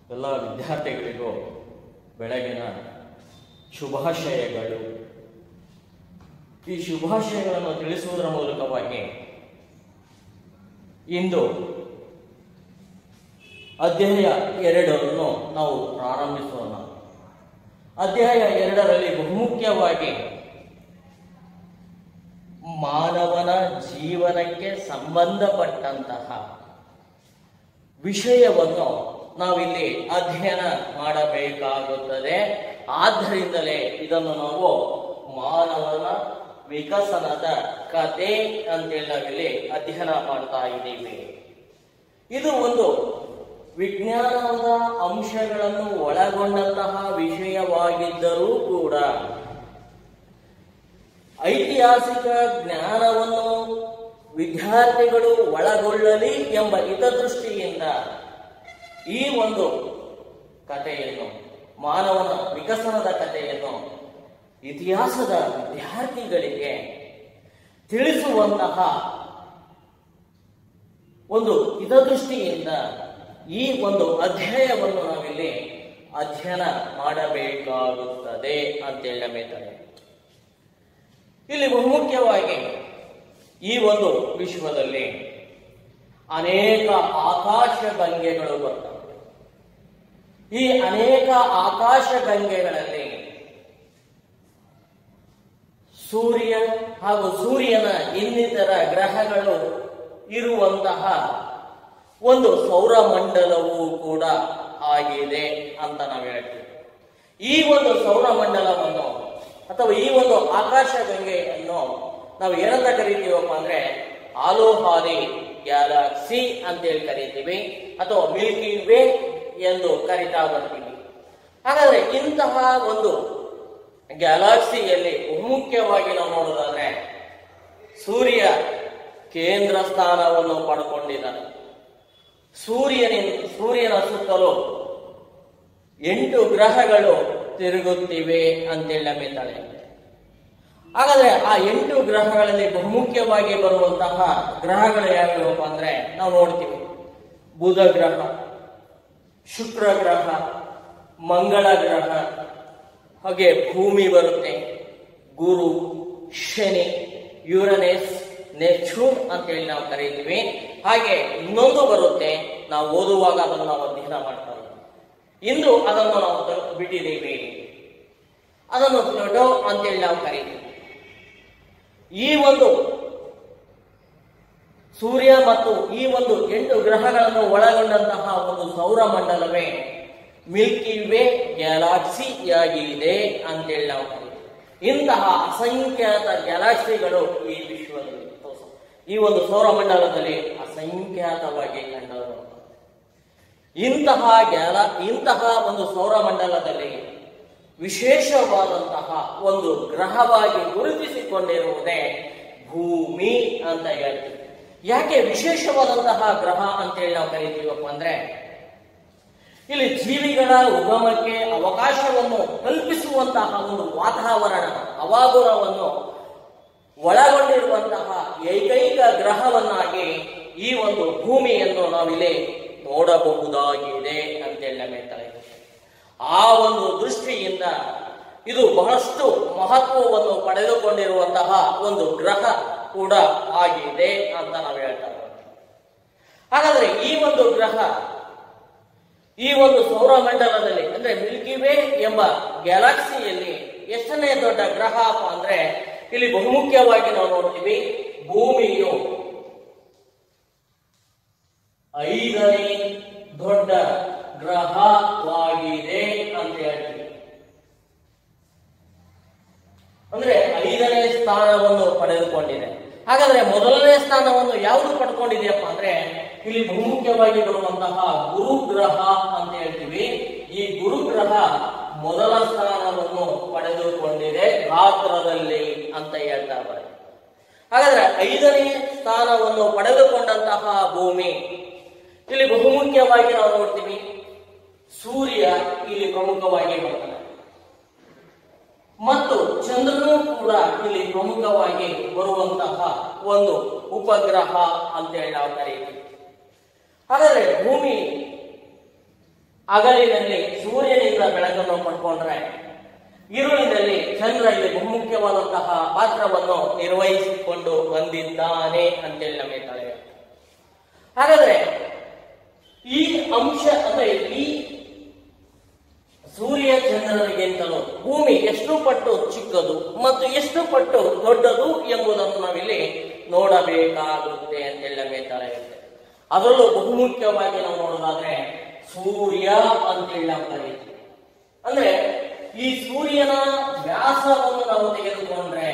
ಎಲ್ಲ ವಿದ್ಯಾರ್ಥಿಗಳಿಗೂ ಬೆಳಗಿನ ಶುಭಾಶಯಗಳು ಈ ಶುಭಾಶಯಗಳನ್ನು ತಿಳಿಸುವುದರ ಮೂಲಕವಾಗಿ ಇಂದು ಅಧ್ಯಾಯ ಎರಡನ್ನು ನಾವು ಪ್ರಾರಂಭಿಸೋಣ ಅಧ್ಯಾಯ ಎರಡರಲ್ಲಿ ಬಹುಮುಖ್ಯವಾಗಿ ಮಾನವನ ಜೀವನಕ್ಕೆ ಸಂಬಂಧಪಟ್ಟಂತಹ ವಿಷಯವನ್ನು ನಾವಿಲ್ಲಿ ಅಧ್ಯಯನ ಮಾಡಬೇಕಾಗುತ್ತದೆ ಆದ್ದರಿಂದಲೇ ಇದನ್ನು ನಾವು ಮಾನವನ ವಿಕಸನದ ಕತೆ ಅಂತೇಳಿ ನಾವಿಲ್ಲಿ ಅಧ್ಯಯನ ಮಾಡ್ತಾ ಇದ್ದೀವಿ ಇದು ಒಂದು ವಿಜ್ಞಾನದ ಅಂಶಗಳನ್ನು ಒಳಗೊಂಡಂತಹ ವಿಷಯವಾಗಿದ್ದರೂ ಕೂಡ ಐತಿಹಾಸಿಕ ಜ್ಞಾನವನ್ನು ವಿದ್ಯಾರ್ಥಿಗಳು ಒಳಗೊಳ್ಳಲಿ ಎಂಬ ಹಿತದೃಷ್ಟಿಯಿಂದ ಈ ಒಂದು ಕಥೆಯನ್ನು ಮಾನವನ ವಿಕಸನದ ಕಥೆಯನ್ನು ಇತಿಹಾಸದ ವಿದ್ಯಾರ್ಥಿಗಳಿಗೆ ತಿಳಿಸುವಂತಹ ಒಂದು ಹಿತದೃಷ್ಟಿಯಿಂದ ಈ ಒಂದು ಅಧ್ಯಾಯವನ್ನು ನಾವಿಲ್ಲಿ ಅಧ್ಯಯನ ಮಾಡಬೇಕಾಗುತ್ತದೆ ಅಂತೇಳಿ ನಂಬಿದ್ದಾರೆ ಇಲ್ಲಿ ಬಹುಮುಖ್ಯವಾಗಿ ಈ ಒಂದು ವಿಶ್ವದಲ್ಲಿ ಅನೇಕ ಆಕಾಶ ಗಂಗೆಗಳು ಬರ್ತವೆ ಈ ಅನೇಕ ಆಕಾಶ ಗಂಗೆಗಳಲ್ಲಿ ಸೂರ್ಯ ಹಾಗೂ ಸೂರ್ಯನ ಇನ್ನಿತರ ಗ್ರಹಗಳು ಇರುವಂತಹ ಒಂದು ಸೌರಮಂಡಲವೂ ಕೂಡ ಆಗಿದೆ ಅಂತ ನಾವು ಹೇಳ್ತೀವಿ ಈ ಒಂದು ಸೌರಮಂಡಲವನ್ನು ಅಥವಾ ಈ ಒಂದು ಆಕಾಶ ಗಂಗೆಯನ್ನು ನಾವು ಏನಂತ ಕರಿತೀವಪ್ಪ ಅಂದ್ರೆ ಆಲೋಹಾರಿ ಗ್ಯಾಲಕ್ಸಿ ಅಂತೇಳಿ ಕರಿತೀವಿ ಅಥವಾ ಮಿಲ್ಕಿ ವೇ ಎಂದು ಕರಿತಾ ಬರ್ತೀವಿ ಹಾಗಾದ್ರೆ ಇಂತಹ ಒಂದು ಗ್ಯಾಲಕ್ಸಿಯಲ್ಲಿ ಬಹುಮುಖ್ಯವಾಗಿ ನಾವು ನೋಡೋದಾದ್ರೆ ಸೂರ್ಯ ಕೇಂದ್ರ ಸ್ಥಾನವನ್ನು ಪಡ್ಕೊಂಡಿದ್ದಾನೆ ಸೂರ್ಯನಿನ ಸೂರ್ಯನ ಸುತ್ತಲೂ ಎಂಟು ಗ್ರಹಗಳು ತಿರುಗುತ್ತಿವೆ ಅಂತೇಳಿ ನಂಬಿದ್ದಾಳೆ ಹಾಗಾದ್ರೆ ಆ ಎಂಟು ಗ್ರಹಗಳಲ್ಲಿ ಬಹುಮುಖ್ಯವಾಗಿ ಬರುವಂತಹ ಗ್ರಹಗಳು ಯಾವ್ಯಾವಪ್ಪ ಅಂದ್ರೆ ನಾವು ನೋಡ್ತೀವಿ ಬುಧ ಗ್ರಹ ಶುಕ್ರ ಗ್ರಹ ಮಂಗಳ ಗ್ರಹ ಹಾಗೆ ಭೂಮಿ ಬರುತ್ತೆ ಗುರು ಶನಿ ಯುರನೆಸ್ ನೆಪ್ಚೂನ್ ಅಂತೇಳಿ ನಾವು ಕರೀತೀವಿ ಹಾಗೆ ಇನ್ನೊಂದು ಬರುತ್ತೆ ನಾವು ಓದುವಾಗ ಅದನ್ನು ನಾವು ಅಧ್ಯಯನ ಮಾಡ್ತಾ ಇದ್ದೀವಿ ಇಂದು ಅದನ್ನು ನಾವು ತ- ಬಿಟ್ಟಿದ್ದೀವಿ ಅದನ್ನು ಪ್ಲೂಟೋ ಅಂತೇಳಿ ನಾವು ಕರೀತೀವಿ ಈ ಒಂದು ಸೂರ್ಯ ಮತ್ತು ಈ ಒಂದು ಎಂಟು ಗ್ರಹಗಳನ್ನು ಒಳಗೊಂಡಂತಹ ಒಂದು ಸೌರಮಂಡಲವೇ ಮಿಲ್ಕಿ ವೇ ಗ್ಯಾಲಾಕ್ಸಿಯಾಗಿದೆ ಅಂತೇಳಿ ನಾವು ಕರೀತೀವಿ ಇಂತಹ ಅಸಂಖ್ಯಾತ ಗ್ಯಾಲಾಕ್ಸಿಗಳು ಈ ವಿಶ್ವದಲ್ಲಿ ಅಥವಾ ಈ ಒಂದು ಸೌರಮಂಡಲದಲ್ಲಿ ಅಸಂಖ್ಯಾತವಾಗಿ ಕಂಡುಬರುತ್ತವೆ ಇಂತಹ ಗ್ಯಾಲ ಇಂತಹ ಒಂದು ಸೌರಮಂಡಲದಲ್ಲಿ ವಿಶೇಷವಾದಂತಹ ಒಂದು ಗ್ರಹವಾಗಿ ಗುರುತಿಸಿಕೊಂಡಿರುವುದೇ ಭೂಮಿ ಅಂತ ಹೇಳ್ತೀವಿ ಯಾಕೆ ವಿಶೇಷವಾದಂತಹ ಗ್ರಹ ಅಂತೇಳಿ ನಾವು ಕರಿತೀವಪ್ಪ ಅಂದ್ರೆ ಇಲ್ಲಿ ಜೀವಿಗಳ ಉಗಮಕ್ಕೆ ಅವಕಾಶವನ್ನು ಕಲ್ಪಿಸುವಂತಹ ಒಂದು ವಾತಾವರಣ ಹವಾಗುಣವನ್ನು ಒಳಗೊಂಡಿರುವಂತಹ ಏಕೈಕ ಗ್ರಹವನ್ನಾಗಿ ಈ ಒಂದು ಭೂಮಿಯನ್ನು ನಾವಿಲ್ಲಿ ನೋಡಬಹುದಾಗಿದೆ ಅಂತೇಳಿ ನಮ್ಮ ಹೇಳ್ತಾ ಇದ್ದೀವಿ. ಆ ಒಂದು ದೃಷ್ಟಿಯಿಂದ ಇದು ಬಹಳಷ್ಟು ಮಹತ್ವವನ್ನು ಪಡೆದುಕೊಂಡಿರುವಂತಹ ಒಂದು ಗ್ರಹ ಕೂಡ ಆಗಿದೆ ಅಂತ ನಾವು ಹೇಳ್ತಾ ಇದ್ದೀವಿ. ಹಾಗಾದ್ರೆ ಈ ಒಂದು ಗ್ರಹ ಈ ಒಂದು ಸೌರಮಂಡಲದಲ್ಲಿ ಅಂದ್ರೆ ಮಿಲ್ಕಿ ವೇ ಎಂಬ ಗ್ಯಾಲಕ್ಸಿಯಲ್ಲಿ ಎಷ್ಟನೇ ದೊಡ್ಡ ಗ್ರಹ ಅಪ್ಪ ಅಂದ್ರೆ ಇಲ್ಲಿ ಬಹುಮುಖ್ಯವಾಗಿ ನಾವು ನೋಡ್ತೀವಿ ಭೂಮಿಯು ಐದನೇ ದೊಡ್ಡ ಗ್ರಹವಾಗಿದೆ ಅಂತ ಹೇಳ್ತೀವಿ ಅಂದ್ರೆ ಐದನೇ ಸ್ಥಾನವನ್ನು ಪಡೆದುಕೊಂಡಿದೆ ಹಾಗಾದ್ರೆ ಮೊದಲನೇ ಸ್ಥಾನವನ್ನು ಯಾವುದು ಪಡ್ಕೊಂಡಿದೆಯಪ್ಪ ಅಂದ್ರೆ ಇಲ್ಲಿ ಬಹುಮುಖ್ಯವಾಗಿ ಬರುವಂತಹ ಗುರು ಗ್ರಹ ಅಂತ ಹೇಳ್ತೀವಿ ಈ ಗುರು ಗ್ರಹ ಮೊದಲ ಸ್ಥಾನವನ್ನು ಪಡೆದುಕೊಂಡಿದೆ ಗಾತ್ರದಲ್ಲಿ ಅಂತ ಹೇಳ್ತಾ ಇದ್ದಾರೆ ಹಾಗಾದ್ರೆ ಐದನೇ ಸ್ಥಾನವನ್ನು ಪಡೆದುಕೊಂಡಂತಹ ಭೂಮಿ ಇಲ್ಲಿ ಬಹುಮುಖ್ಯವಾಗಿ ನಾವು ನೋಡ್ತೀವಿ ಸೂರ್ಯ ಇಲ್ಲಿ ಪ್ರಮುಖವಾಗಿ ಬರ್ತಾನೆ ಮತ್ತು ಚಂದ್ರನು ಕೂಡ ಇಲ್ಲಿ ಪ್ರಮುಖವಾಗಿ ಬರುವಂತಹ ಒಂದು ಉಪಗ್ರಹ ಅಂತೇಳಿ ನಾವು ಕರೀತೀವಿ ಹಾಗಾದ್ರೆ ಭೂಮಿ ಹಗಲಿನಲ್ಲಿ ಸೂರ್ಯನಿಂದ ಬೆಳಕನ್ನು ಪಡ್ಕೊಂಡ್ರೆ ഇരുಳಿನಲ್ಲಿ ಚಂದ್ರ ಇಲ್ಲಿ ಬಹುಮುಖ್ಯವಾದಂತಹ ಪಾತ್ರವನ್ನು ನಿರ್ವಹಿಸಿಕೊಂಡು ಬಂದಿದ್ದಾನೆ ಅಂತೇಳಿ ನಮಗೆ ತಿಳಿಯುತ್ತೆ ಹಾಗಾದ್ರೆ ಈ ಅಂಶ ಅಂದ್ರೆ ಈ ಸೂರ್ಯ ಚಂದ್ರನಿಗಿಂತಲೂ ಭೂಮಿ ಎಷ್ಟು ಪಟ್ಟು ಚಿಕ್ಕದು ಮತ್ತು ಎಷ್ಟು ಪಟ್ಟು ದೊಡ್ಡದು ಎಂಬುದನ್ನು ನಾವಿಲ್ಲಿ ನೋಡಬೇಕಾಗುತ್ತೆ ಅಂತೇಳಿ ನಮಗೆ ತಿಳಿಯುತ್ತೆ ಅದರಲ್ಲೂ ಬಹುಮುಖ್ಯವಾಗಿ ನಾವು ನೋಡೋದಾದ್ರೆ ಸೂರ್ಯ ಅಂತೇಳಿ ನಾವು ಕರೀತೀವಿ ಅಂದ್ರೆ ಈ ಸೂರ್ಯನ ವ್ಯಾಸವನ್ನು ನಾವು ತೆಗೆದುಕೊಂಡ್ರೆ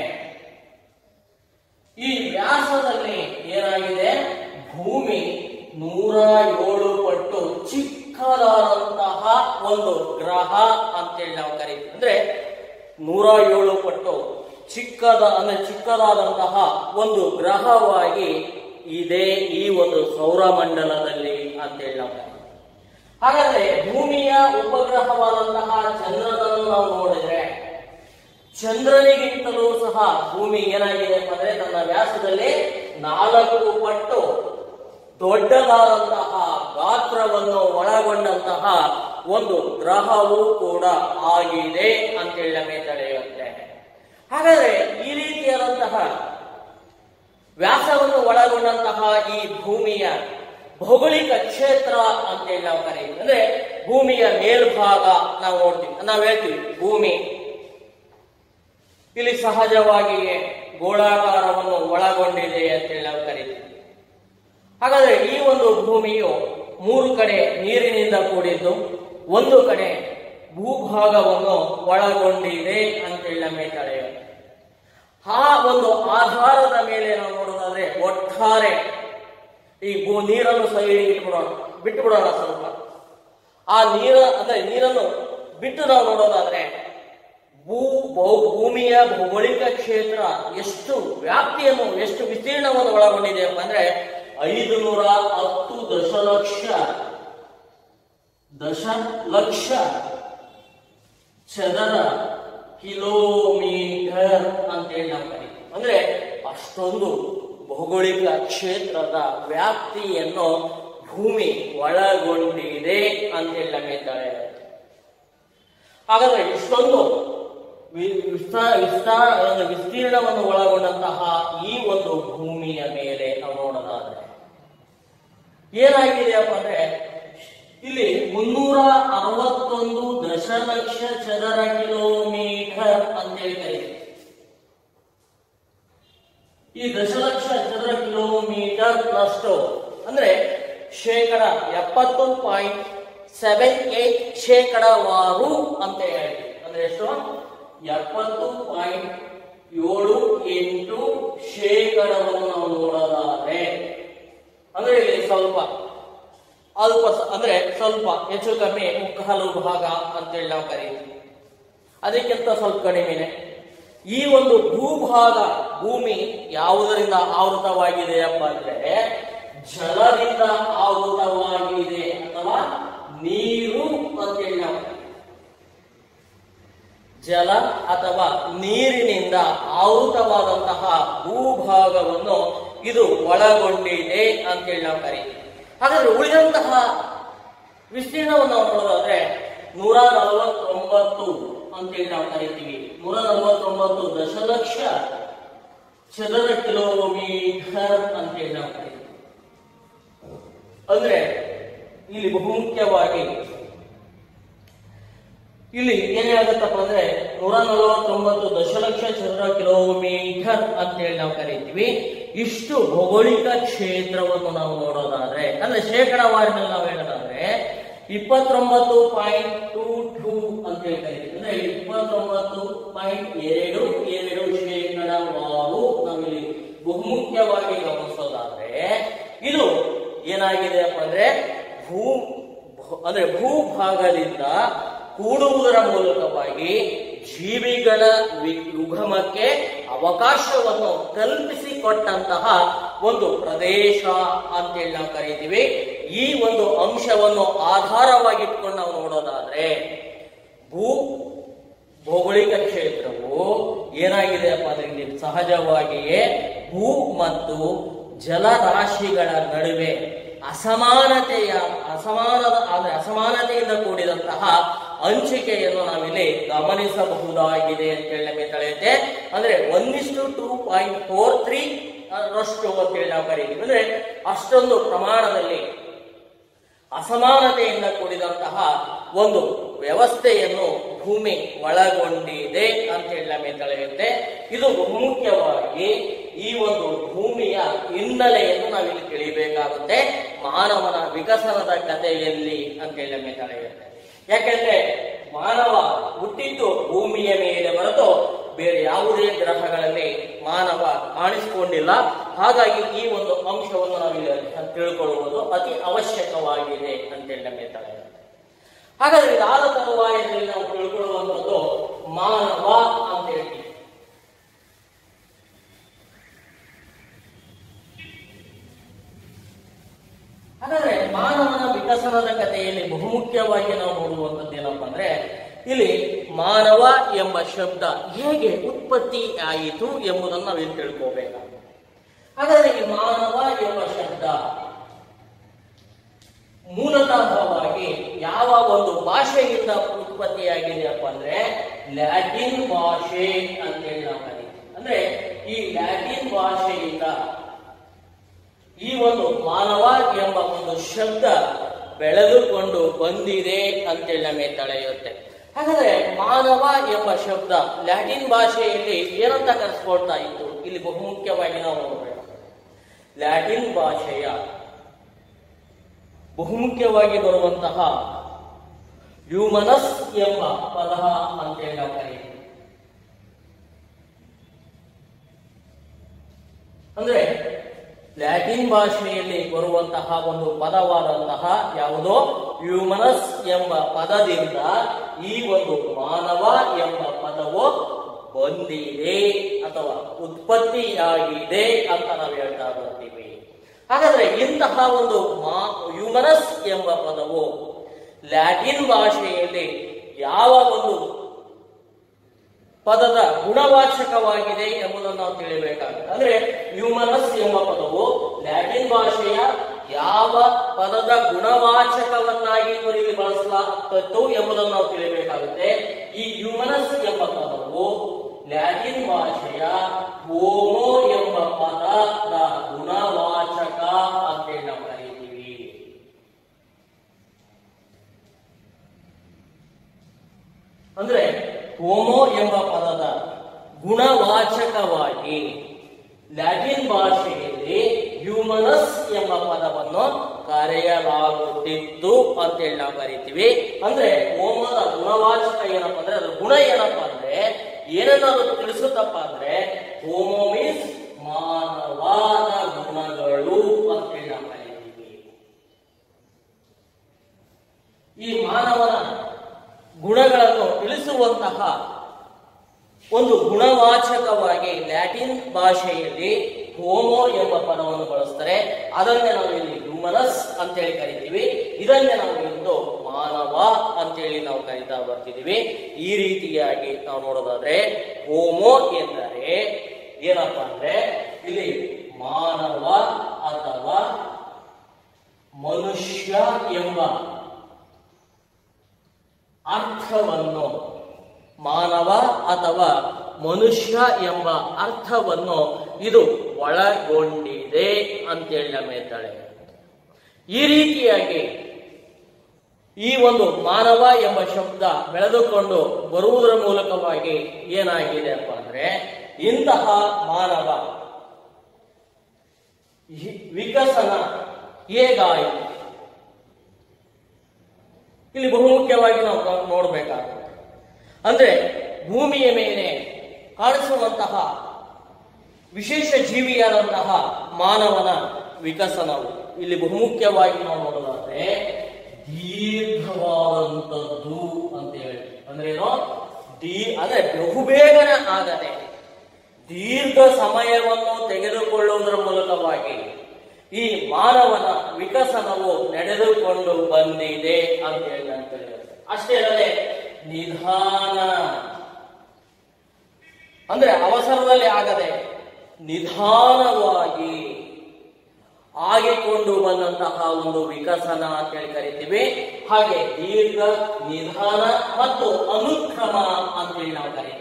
ಈ ವ್ಯಾಸದಲ್ಲಿ ಏನಾಗಿದೆ ಭೂಮಿ ನೂರ ಏಳು ಪಟ್ಟು ಚಿಕ್ಕದಾದಂತಹ ಒಂದು ಗ್ರಹ ಅಂತೇಳಿ ನಾವು ಕರೀತೀವಿ ಅಂದ್ರೆ ನೂರ ಏಳು ಪಟ್ಟು ಚಿಕ್ಕದ ಅಂದ್ರೆ ಚಿಕ್ಕದಾದಂತಹ ಒಂದು ಗ್ರಹವಾಗಿ ಇದೆ ಈ ಒಂದು ಸೌರಮಂಡಲದಲ್ಲಿ ಅಂತೇಳಿ ನಾವು ಕರೀತೀವಿ ಹಾಗಾದ್ರೆ ಭೂಮಿಯ ಉಪಗ್ರಹವಾದಂತಹ ಚಂದ್ರನನ್ನು ನಾವು ನೋಡಿದ್ರೆ ಚಂದ್ರನಿಗಿಂತಲೂ ಸಹ ಭೂಮಿ ಏನಾಗಿದೆ ಅಂದ್ರೆ ತನ್ನ ವ್ಯಾಸದಲ್ಲಿ ನಾಲ್ಕು ಪಟ್ಟು ದೊಡ್ಡದಾದಂತಹ ಗಾತ್ರವನ್ನು ಒಳಗೊಂಡಂತಹ ಒಂದು ಗ್ರಹವೂ ಕೂಡ ಆಗಿದೆ ಅಂತೇಳಿ ನಮಗೆ ತಿಳಿಯುತ್ತೆ ಹಾಗಾದ್ರೆ ಈ ರೀತಿಯಾದಂತಹ ವ್ಯಾಸವನ್ನು ಒಳಗೊಂಡಂತಹ ಈ ಭೂಮಿಯ ಭೌಗೋಳಿಕ ಕ್ಷೇತ್ರ ಅಂತೇಳಿ ನಾವು ಕರೀತೀವಿ ಅಂದ್ರೆ ಭೂಮಿಯ ಮೇಲ್ಭಾಗ ನಾವು ನೋಡ್ತೀವಿ ನಾವು ಹೇಳ್ತೀವಿ ಭೂಮಿ ಇಲ್ಲಿ ಸಹಜವಾಗಿಯೇ ಗೋಳಾಕಾರವನ್ನು ಒಳಗೊಂಡಿದೆ ಅಂತೇಳಿ ನಾವು ಕರೀತೀವಿ ಹಾಗಾದ್ರೆ ಈ ಒಂದು ಭೂಮಿಯು ಮೂರು ಕಡೆ ನೀರಿನಿಂದ ಕೂಡಿದ್ದು ಒಂದು ಕಡೆ ಭೂಭಾಗವನ್ನು ಒಳಗೊಂಡಿದೆ ಅಂತೇಳಿ ನಮಗೆ ತಿಳಿಯುತ್ತೆ ಆ ಒಂದು ಆಧಾರದ ಮೇಲೆ ನಾವು ನೋಡೋದಾದ್ರೆ ಒಟ್ಟಾರೆ ಈ ಭೂ ನೀರನ್ನು ಸೈಡಿಗೆ ಇಟ್ಬಿಡೋಣ ಬಿಟ್ಟು ಬಿಡೋಣ ಸ್ವಲ್ಪ ಆ ನೀರ ಅಂದ್ರೆ ನೀರನ್ನು ಬಿಟ್ಟು ನಾವು ನೋಡೋದಾದ್ರೆ ಭೂ ಭೂ- ಭೂಮಿಯ ಭೌಗೋಳಿಕ ಕ್ಷೇತ್ರ ಎಷ್ಟು ವ್ಯಾಪ್ತಿಯನ್ನು ಎಷ್ಟು ವಿಸ್ತೀರ್ಣವನ್ನು ಒಳಗೊಂಡಿದೆ ಅಂದ್ರೆ ಐದು ನೂರ ಹತ್ತು ದಶಲಕ್ಷ ದಶಲಕ್ಷ ಚದರ ಕಿಲೋಮೀಟರ್ ಅಂತೇಳಿ ನಾವು ಕರೀತೀವಿ ಅಂದ್ರೆ ಅಷ್ಟೊಂದು ಭೌಗೋಳಿಕ ಕ್ಷೇತ್ರದ ವ್ಯಾಪ್ತಿಯನ್ನು ಭೂಮಿ ಒಳಗೊಂಡಿದೆ ಅಂತೇಳಿ ನಮಗೆ ತಿಳಿಯುತ್ತೆ ಹಾಗಾದ್ರೆ ಇಷ್ಟೊಂದು ವಿ- ವಿಸ್ತಾರ ವಿಸ್ತಾರ ಒಂದು ವಿಸ್ತೀರ್ಣವನ್ನು ಒಳಗೊಂಡಂತಹ ಈ ಒಂದು ಭೂಮಿಯ ಮೇಲೆ ನಾವು ನೋಡೋದಾದ್ರೆ ಏನಾಗಿದೆಯಪ್ಪ ಅಂದ್ರೆ ಇಲ್ಲಿ ಮುನ್ನೂರ ಅರವತ್ತೊಂದು ದಶಲಕ್ಷ ಚದರ ಕಿಲೋಮೀಟರ್ ಅಂತೇಳಿ ಕರೀತೀವಿ ಈ ದಶಲಕ್ಷ ಚದರ ಕಿಲೋಮೀಟರ್ ನಷ್ಟು ಅಂದ್ರೆ ಶೇಕಡ ಎಪ್ಪತ್ತು ಪಾಯಿಂಟ್ ಸೆವೆನ್ ಏಟ್ ಶೇಕಡವಾರು ಅಂತ ಹೇಳ್ತೀವಿ ಅಂದ್ರೆ ಎಷ್ಟು ಎಪ್ಪತ್ತು ಪಾಯಿಂಟ್ ಏಳು ಎಂಟು ಶೇಕಡವನ್ನು ನಾವು ನೋಡೋದಾದ್ರೆ ಅಂದ್ರೆ ಇಲ್ಲಿ ಸ್ವಲ್ಪ ಅಲ್ಪ ಸ- ಅಂದ್ರೆ ಸ್ವಲ್ಪ ಹೆಚ್ಚು ಕಮ್ಮಿ ಮುಕ್ಕಾಲು ಭಾಗ ಅಂತೇಳಿ ನಾವು ಕರೀತೀವಿ ಅದಕ್ಕಿಂತ ಸ್ವಲ್ಪ ಕಡಿಮೆನೆ ಈ ಒಂದು ಭೂಭಾಗ ಭೂಮಿ ಯಾವುದರಿಂದ ಆವೃತವಾಗಿದೆಯಪ್ಪ ಅಂದ್ರೆ ಜಲದಿಂದ ಆವೃತವಾಗಿದೆ ಅಥವಾ ನೀರು ಅಂತೇಳಿ ನಾವು ಕರೀತೀವಿ. ಜಲ ಅಥವಾ ನೀರಿನಿಂದ ಆವೃತವಾದಂತಹ ಭೂಭಾಗವನ್ನು ಇದು ಒಳಗೊಂಡಿದೆ ಅಂತೇಳಿ ನಾವು ಕರೀತೀವಿ ಹಾಗಾದ್ರೆ ಉಳಿದಂತಹ ವಿಸ್ತೀರ್ಣವನ್ನು ನಾವು ನೋಡೋದಾದ್ರೆ ನೂರ ನಲವತ್ತೊಂಬತ್ತು ಅಂತೇಳಿ ನಾವು ಕರಿತೀವಿ ನೂರ ನಲವತ್ತೊಂಬತ್ತು ದಶಲಕ್ಷ ಚದರ ಕಿಲೋಮೀಟರ್ ಅಂತೇಳಿ ನಾವು ಕರಿತೀವಿ ಅಂದ್ರೆ ಇಲ್ಲಿ ಬಹುಮುಖ್ಯವಾಗಿ ಇಲ್ಲಿ ಏನಾಗುತ್ತಪ್ಪ ಅಂದ್ರೆ ನೂರ ನಲವತ್ತೊಂಬತ್ತು ದಶಲಕ್ಷ ಚದರ ಕಿಲೋಮೀಟರ್ ಅಂತೇಳಿ ನಾವು ಕರಿತೀವಿ ಇಷ್ಟು ಭೌಗೋಳಿಕ ಕ್ಷೇತ್ರವನ್ನು ನಾವು ನೋಡೋದಾದ್ರೆ ಅಂದ್ರೆ ಶೇಕಡವಾರಿನಲ್ಲಿ ನಾವು ಹೇಳೋದಾದ್ರೆ ಇಪ್ಪತ್ತೊಂಬತ್ತು ಪಾಯಿಂಟ್ ಟೂ ಟೂ ಅಂತೇಳಿ ಕರಿತೀವಿ ಅಂದ್ರೆ ಇಪ್ಪತ್ತೊಂಬತ್ತು ಪಾಯಿಂಟ್ ಎರಡು ಎರಡು ಶೇಕಡವಾರು ನಾವಿಲ್ಲಿ ಬಹುಮುಖ್ಯವಾಗಿ ಗಮನಿಸೋದಾದ್ರೆ ಇದು ಏನಾಗಿದೆ ಅಪ್ಪ ಅಂದ್ರೆ ಭೂ ಭೂ- ಅಂದ್ರೆ ಭೂಭಾಗದಿಂದ ಕೂಡುವುದರ ಮೂಲಕವಾಗಿ ಜೀವಿಗಳ ವಿ- ಉಗಮಕ್ಕೆ ಅವಕಾಶವನ್ನು ಕಲ್ಪಿಸಿಕೊಟ್ಟಂತಹ ಒಂದು ಪ್ರದೇಶ ಅಂತೇಳಿ ನಾವು ಕರೀತೀವಿ ಈ ಒಂದು ಅಂಶವನ್ನು ಆಧಾರವಾಗಿಟ್ಕೊಂಡು ನಾವು ನೋಡೋದಾದ್ರೆ ಭೂ ಭೌಗೋಳಿಕ ಕ್ಷೇತ್ರವು ಏನಾಗಿದೆ ಅಪ್ಪ ಅಂದ್ರೆ ಇಲ್ಲಿ ಸಹಜವಾಗಿಯೇ ಭೂ ಮತ್ತು ಜಲರಾಶಿಗಳ ನಡುವೆ ಅಸಮಾನತೆಯ ಅಸಮಾನದ ಅಂದ್ರೆ ಅಸಮಾನತೆಯಿಂದ ಕೂಡಿದಂತಹ ಹಂಚಿಕೆಯನ್ನು ನಾವಿಲ್ಲಿ ಗಮನಿಸಬಹುದಾಗಿದೆ ಅಂತ ಹೇಳಿ ನಮಗೆ ತಿಳಿಯುತ್ತೆ ಅಂದ್ರೆ ಒಂದಿಷ್ಟು ಟೂ ಪಾಯಿಂಟ್ ಫೋರ್ ತ್ರೀ ರಷ್ಟು ಅಂತೇಳಿ ನಾವು ಕರೀತೀವಿ ಅಂದ್ರೆ ಅಷ್ಟೊಂದು ಪ್ರಮಾಣದಲ್ಲಿ ಅಸಮಾನತೆಯಿಂದ ಕೂಡಿದಂತಹ ಒಂದು ವ್ಯವಸ್ಥೆಯನ್ನು ಭೂಮಿ ಒಳಗೊಂಡಿದೆ ಅಂತ ಹೇಳಿ ನಮಗೆ ತಿಳಿಯುತ್ತೆ ಇದು ಬಹುಮುಖ್ಯವಾಗಿ ಈ ಒಂದು ಭೂಮಿಯ ಹಿನ್ನೆಲೆಯನ್ನು ನಾವಿಲ್ಲಿ ತಿಳಿಯಬೇಕಾಗುತ್ತೆ ಮಾನವನ ವಿಕಸನದ ಕಥೆಯಲ್ಲಿ ಅಂತ ಹೇಳಿ ನಮಗೆ ತಿಳಿಯುತ್ತೆ ಯಾಕೆಂದ್ರೆ ಮಾನವ ಹುಟ್ಟಿದ್ದು ಭೂಮಿಯ ಮೇಲೆ ಹೊರತು ಬೇರೆ ಯಾವುದೇ ಗ್ರಹಗಳಲ್ಲಿ ಮಾನವ ಕಾಣಿಸಿಕೊಂಡಿಲ್ಲ ಹಾಗಾಗಿ ಈ ಒಂದು ಅಂಶವನ್ನು ನಾವಿಲ್ಲಿ ತಿಳ್ಕೊಳ್ಳುವುದು ಅತಿ ಅವಶ್ಯಕವಾಗಿದೆ ಅಂತೇಳಿ ನಮಗೆ ತಿಳಿಯುತ್ತೆ ಹಾಗಾದ್ರೆ ಇದಾದ ತರುವಾಯದಲ್ಲಿ ನಾವು ತಿಳ್ಕೊಳ್ಳುವಂಥದ್ದು ಮಾನವ ಅಂತ ಹೇಳ್ತೀವಿ ಹಾಗಾದ್ರೆ ಮಾನವನ ವಿಕಸನದ ಕಥೆಯಲ್ಲಿ ಬಹುಮುಖ್ಯವಾಗಿ ನಾವು ನೋಡುವಂಥದ್ದು ಏನಪ್ಪಾ ಅಂದ್ರೆ ಇಲ್ಲಿ ಮಾನವ ಎಂಬ ಶಬ್ದ ಹೇಗೆ ಉತ್ಪತ್ತಿ ಆಯಿತು ಎಂಬುದನ್ನು ನಾವೇನು ತಿಳ್ಕೋಬೇಕಾಗುತ್ತೆ ಹಾಗಾದ್ರೆ ಈ ಮಾನವ ಎಂಬ ಶಬ್ದ ಮೂಲತಃವಾಗಿ ಯಾವ ಒಂದು ಭಾಷೆಯಿಂದ ಉತ್ಪತ್ತಿಯಾಗಿದೆಯಪ್ಪ ಅಂದ್ರೆ ಲ್ಯಾಟಿನ್ ಭಾಷೆ ಅಂತೇಳಿ ನಾವು ಕರೀತೀವಿ ಅಂದ್ರೆ ಈ ಲ್ಯಾಟಿನ್ ಭಾಷೆಯಿಂದ ಈ ಒಂದು ಮಾನವ ಎಂಬ ಒಂದು ಶಬ್ದ ಬೆಳೆದುಕೊಂಡು ಬಂದಿದೆ ಅಂತೇಳಿ ನಮಗೆ ತಳೆಯುತ್ತೆ ಹಾಗಾದ್ರೆ ಮಾನವ ಎಂಬ ಶಬ್ದ ಲ್ಯಾಟಿನ್ ಭಾಷೆಯಲ್ಲಿ ಏನಂತ ಕರೆಸ್ಕೊಳ್ತಾ ಇತ್ತು ಇಲ್ಲಿ ಬಹುಮುಖ್ಯವಾಗಿ ನಾವು ನೋಡಬೇಕು ಲ್ಯಾಟಿನ್ ಭಾಷೆಯ ಬಹುಮುಖ್ಯವಾಗಿ ಬರುವಂತಹ ಹ್ಯೂಮನಸ್ ಎಂಬ ಪದ ಅಂತೇಳಿ ನಾವು ಕರೀತೀವಿ ಅಂದ್ರೆ ಲ್ಯಾಟಿನ್ ಭಾಷೆಯಲ್ಲಿ ಬರುವಂತಹ ಒಂದು ಪದವಾದಂತಹ ಯಾವುದೋ ಹ್ಯೂಮನಸ್ ಎಂಬ ಪದದಿಂದ ಈ ಒಂದು ಮಾನವ ಎಂಬ ಪದವು ಬಂದಿದೆ ಅಥವಾ ಉತ್ಪತ್ತಿಯಾಗಿದೆ ಅಂತ ನಾವು ಹೇಳ್ತಾ ಬರ್ತೀವಿ ಹಾಗಾದ್ರೆ ಇಂತಹ ಒಂದು ಮಾ ಹ್ಯೂಮನಸ್ ಎಂಬ ಪದವು ಲ್ಯಾಟಿನ್ ಭಾಷೆಯಲ್ಲಿ ಯಾವ ಒಂದು ಪದದ ಗುಣವಾಚಕವಾಗಿದೆ ಎಂಬುದನ್ನು ನಾವು ತಿಳಿಯಬೇಕಾಗುತ್ತೆ ಅಂದ್ರೆ ಹ್ಯೂಮನಸ್ ಎಂಬ ಪದವು ಲ್ಯಾಟಿನ್ ಭಾಷೆಯ ಯಾವ ಪದದ ಗುಣವಾಚಕವನ್ನಾಗಿ ಇಲ್ಲಿ ಬಳಸಲಾಗುತ್ತಿತ್ತು ಎಂಬುದನ್ನು ನಾವು ತಿಳಿಯಬೇಕಾಗುತ್ತೆ ಈ ಹ್ಯೂಮನಸ್ ಎಂಬ ಪದವು ಲ್ಯಾಟಿನ್ ಭಾಷೆಯ ಹೋಮೋ ಎಂಬ ಪದದ ಗುಣವಾಚಕ ಅಂತೇಳಿ ನಾವು ಕರೀತೀವಿ ಅಂದ್ರೆ ಹೋಮೋ ಎಂಬ ಪದದ ಗುಣವಾಚಕವಾಗಿ ಲ್ಯಾಟಿನ್ ಭಾಷೆಯಲ್ಲಿ ಹ್ಯೂಮನಸ್ ಎಂಬ ಪದವನ್ನು ಕರೆಯಲಾಗುತ್ತಿತ್ತು ಅಂತೇಳಿ ನಾವು ಕರಿತೀವಿ ಅಂದ್ರೆ ಹೋಮದ ಗುಣವಾಚಕ ಏನಪ್ಪ ಅಂದ್ರೆ ಅದ್ರ ಗುಣ ಏನಪ್ಪ ಅಂದ್ರೆ ಏನನ್ನಾದ್ರು ತಿಳಿಸುತ್ತಪ್ಪ ಅಂದ್ರೆ ಹೋಮೋ ಮೀನ್ಸ್ ಮಾನವಾದ ಗುಣಗಳು ಅಂತೇಳಿ ನಾವು ಕರಿತೀವಿ ಈ ಮಾನವನ ಗುಣಗಳನ್ನು ತಿಳಿಸುವಂತಹ ಒಂದು ಗುಣವಾಚಕವಾಗಿ ಲ್ಯಾಟಿನ್ ಭಾಷೆಯಲ್ಲಿ ಹೋಮೋ ಎಂಬ ಪದವನ್ನು ಬಳಸ್ತಾರೆ ಅದನ್ನೇ ನಾವು ಇಲ್ಲಿ ಹ್ಯೂಮನಸ್ ಅಂತೇಳಿ ಕರಿತೀವಿ ಇದನ್ನೇ ನಾವು ಇಂದು ಮಾನವ ಅಂತೇಳಿ ನಾವು ಕರಿತಾ ಬರ್ತಿದೀವಿ ಈ ರೀತಿಯಾಗಿ ನಾವು ನೋಡೋದಾದ್ರೆ ಹೋಮೋ ಎಂದರೆ ಏನಪ್ಪ ಅಂದ್ರೆ ಇಲ್ಲಿ ಮಾನವ ಅಥವಾ ಮನುಷ್ಯ ಎಂಬ ಅರ್ಥವನ್ನು ಮಾನವ ಅಥವಾ ಮನುಷ್ಯ ಎಂಬ ಅರ್ಥವನ್ನು ಇದು ಒಳಗೊಂಡಿದೆ ಅಂತೇಳಿ ನಮಗೆ ತಳೆ ಈ ರೀತಿಯಾಗಿ ಈ ಒಂದು ಮಾನವ ಎಂಬ ಶಬ್ದ ಬೆಳೆದುಕೊಂಡು ಬರುವುದರ ಮೂಲಕವಾಗಿ ಏನಾಗಿದೆ ಅಪ್ಪ ಅಂದ್ರೆ ಇಂತಹ ಮಾನವ ಈ ವಿಕಸನ ಹೇಗಾಯಿತು ಇಲ್ಲಿ ಬಹುಮುಖ್ಯವಾಗಿ ನಾವು ಗಮ- ನೋಡ್ಬೇಕಾಗುತ್ತೆ ಅಂದ್ರೆ ಭೂಮಿಯ ಮೇಲೆ ಕಾಣಿಸುವಂತಹ ವಿಶೇಷ ಜೀವಿಯಾದಂತಹ ಮಾನವನ ವಿಕಸನವು ಇಲ್ಲಿ ಬಹುಮುಖ್ಯವಾಗಿ ನಾವು ನೋಡೋದಾದ್ರೆ ದೀರ್ಘವಾದಂಥದ್ದು ಅಂತ ಹೇಳಿ ಅಂದ್ರೆ ಏನು ದೀ ಅಂದ್ರೆ ಬಹುಬೇಗನೆ ಆಗದೆ ದೀರ್ಘ ಸಮಯವನ್ನು ತೆಗೆದುಕೊಳ್ಳುವುದರ ಮೂಲಕವಾಗಿ ಈ ಮಾನವನ ವಿಕಸನವು ನಡೆದುಕೊಂಡು ಬಂದಿದೆ ಅಂತ ಹೇಳಿ ನಾನು ತಿಳಿಯುತ್ತೆ ಅಷ್ಟೇ ಅಲ್ಲದೆ ನಿಧಾನ ಅಂದ್ರೆ ಅವಸರದಲ್ಲಿ ಆಗದೆ ನಿಧಾನವಾಗಿ ಆಗಿಕೊಂಡು ಬಂದಂತಹ ಒಂದು ವಿಕಸನ ಅಂತ ಹೇಳಿ ಕರಿತೀವಿ ಹಾಗೆ ದೀರ್ಘ ನಿಧಾನ ಮತ್ತು ಅನುಕ್ರಮ ಅಂತೇಳಿ ನಾವು ಕರಿತೀವಿ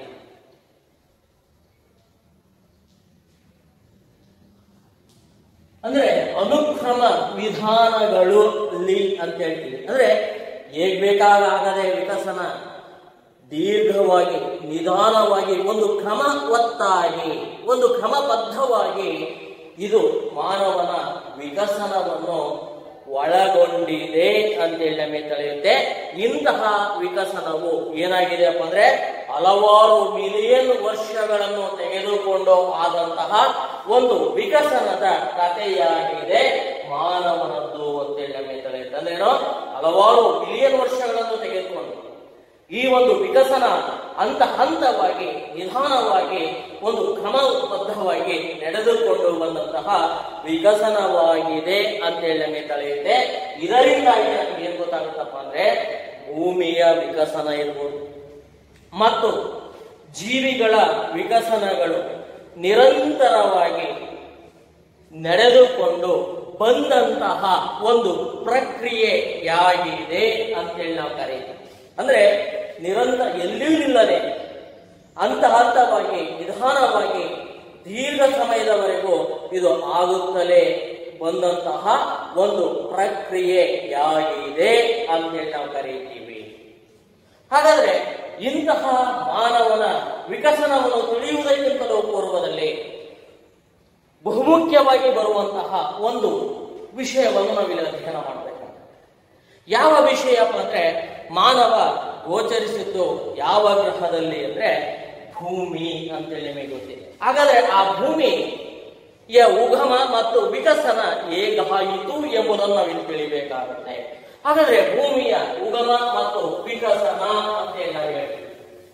ಅಂದ್ರೆ ಅನುಕ್ರಮ ವಿಧಾನಗಳು ಅಲ್ಲಿ ಅಂತ ಹೇಳ್ತೀವಿ ಅಂದ್ರೆ ಹೇಗ್ ಬೇಕಾಗದೆ ವಿಕಸನ ದೀರ್ಘವಾಗಿ ನಿಧಾನವಾಗಿ ಒಂದು ಕ್ರಮವತ್ತಾಗಿ ಒಂದು ಕ್ರಮಬದ್ಧವಾಗಿ ಇದು ಮಾನವನ ವಿಕಸನವನ್ನು ಒಳಗೊಂಡಿದೆ ಅಂತೇಳಿ ನಮಗೆ ತಿಳಿಯುತ್ತೆ ಇಂತಹ ವಿಕಸನವು ಏನಾಗಿದೆಯಪ್ಪ ಅಂದ್ರೆ ಹಲವಾರು ಮಿಲಿಯನ್ ವರ್ಷಗಳನ್ನು ತೆಗೆದುಕೊಂಡು ಆದಂತಹ ಒಂದು ವಿಕಸನದ ಕಥೆಯಾಗಿದೆ ಮಾನವನದ್ದು ಅಂತೇಳಿ ನಮಗೆ ತಿಳಿಯುತ್ತೆ ಅಂದ್ರೆ ಏನು ಹಲವಾರು ಮಿಲಿಯನ್ ವರ್ಷಗಳನ್ನು ತೆಗೆದುಕೊಂಡು ಈ ಒಂದು ವಿಕಸನ ಹಂತ ಹಂತವಾಗಿ ನಿಧಾನವಾಗಿ ಒಂದು ಕ್ರಮಬದ್ಧವಾಗಿ ನಡೆದುಕೊಂಡು ಬಂದಂತಹ ವಿಕಸನವಾಗಿದೆ ಅಂತೇಳಿ ನಮಗೆ ತಿಳಿಯುತ್ತೆ ಇದರಿಂದಾಗಿ ನಮ್ಗೆ ಏನ್ ಗೊತ್ತಾಗುತ್ತಪ್ಪ ಅಂದ್ರೆ ಭೂಮಿಯ ವಿಕಸನ ಇರ್ಬೋದು ಮತ್ತು ಜೀವಿಗಳ ವಿಕಸನಗಳು ನಿರಂತರವಾಗಿ ನಡೆದುಕೊಂಡು ಬಂದಂತಹ ಒಂದು ಪ್ರಕ್ರಿಯೆಯಾಗಿದೆ ಅಂತೇಳಿ ನಾವು ಕರೀತೀವಿ ಅಂದ್ರೆ ನಿರಂತರ ಎಲ್ಲಿಯೂ ನಿಲ್ಲದೆ ಹಂತ ಹಂತವಾಗಿ ನಿಧಾನವಾಗಿ ದೀರ್ಘ ಸಮಯದವರೆಗೂ ಇದು ಆಗುತ್ತಲೇ ಬಂದಂತಹ ಒಂದು ಪ್ರಕ್ರಿಯೆಯಾಗಿದೆ ಅಂತೇಳಿ ನಾವು ಕರೀತೀವಿ ಹಾಗಾದ್ರೆ ಇಂತಹ ಮಾನವನ ವಿಕಸನವನ್ನು ತಿಳಿಯುವುದಕ್ಕಿಂತಲೂ ಪೂರ್ವದಲ್ಲಿ ಬಹುಮುಖ್ಯವಾಗಿ ಬರುವಂತಹ ಒಂದು ವಿಷಯವನ್ನು ನಾವಿಲ್ಲಿ ಅಧ್ಯಯನ ಮಾಡಬೇಕು ಯಾವ ವಿಷಯಪ್ಪ ಅಂದ್ರೆ ಮಾನವ ಗೋಚರಿಸಿದ್ದು ಯಾವ ಗ್ರಹದಲ್ಲಿ ಅಂದ್ರೆ ಭೂಮಿ ಅಂತೇಳಿ ನಿಮಗೆ ಗೊತ್ತಿದೆ ಹಾಗಾದ್ರೆ ಆ ಭೂಮಿಯ ಉಗಮ ಮತ್ತು ವಿಕಸನ ಹೇಗಾಯಿತು ಎಂಬುದನ್ನು ನಾವಿಲ್ಲಿ ತಿಳಿಬೇಕಾಗುತ್ತೆ ಹಾಗಾದ್ರೆ ಭೂಮಿಯ ಉಗಮ ಮತ್ತು ವಿಕಸನ ಅಂತೇಳಿ ನಾವು ಹೇಳ್ತೀವಿ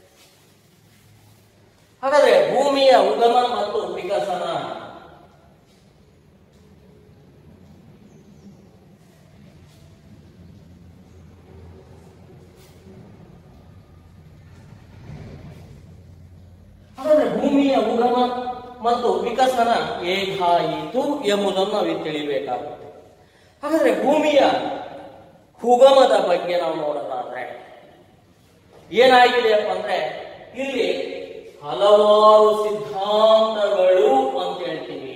ಹಾಗಾದ್ರೆ ಭೂಮಿಯ ಉಗಮ ಮತ್ತು ವಿಕಸನ ಹಾಗಾದ್ರೆ ಭೂಮಿಯ ಉಗಮ ಮತ್ತು ವಿಕಸನ ಹೇಗಾಯಿತು ಎಂಬುದನ್ನು ನಾವು ಇಲ್ಲಿ ತಿಳಿಬೇಕಾಗುತ್ತೆ ಹಾಗಾದ್ರೆ ಭೂಮಿಯ ಉಗಮದ ಬಗ್ಗೆ ನಾವು ನೋಡೋದಾದ್ರೆ ಏನಾಗಿದೆಯಪ್ಪ ಅಂದ್ರೆ ಇಲ್ಲಿ ಹಲವಾರು ಸಿದ್ಧಾಂತಗಳು ಅಂತ ಹೇಳ್ತೀವಿ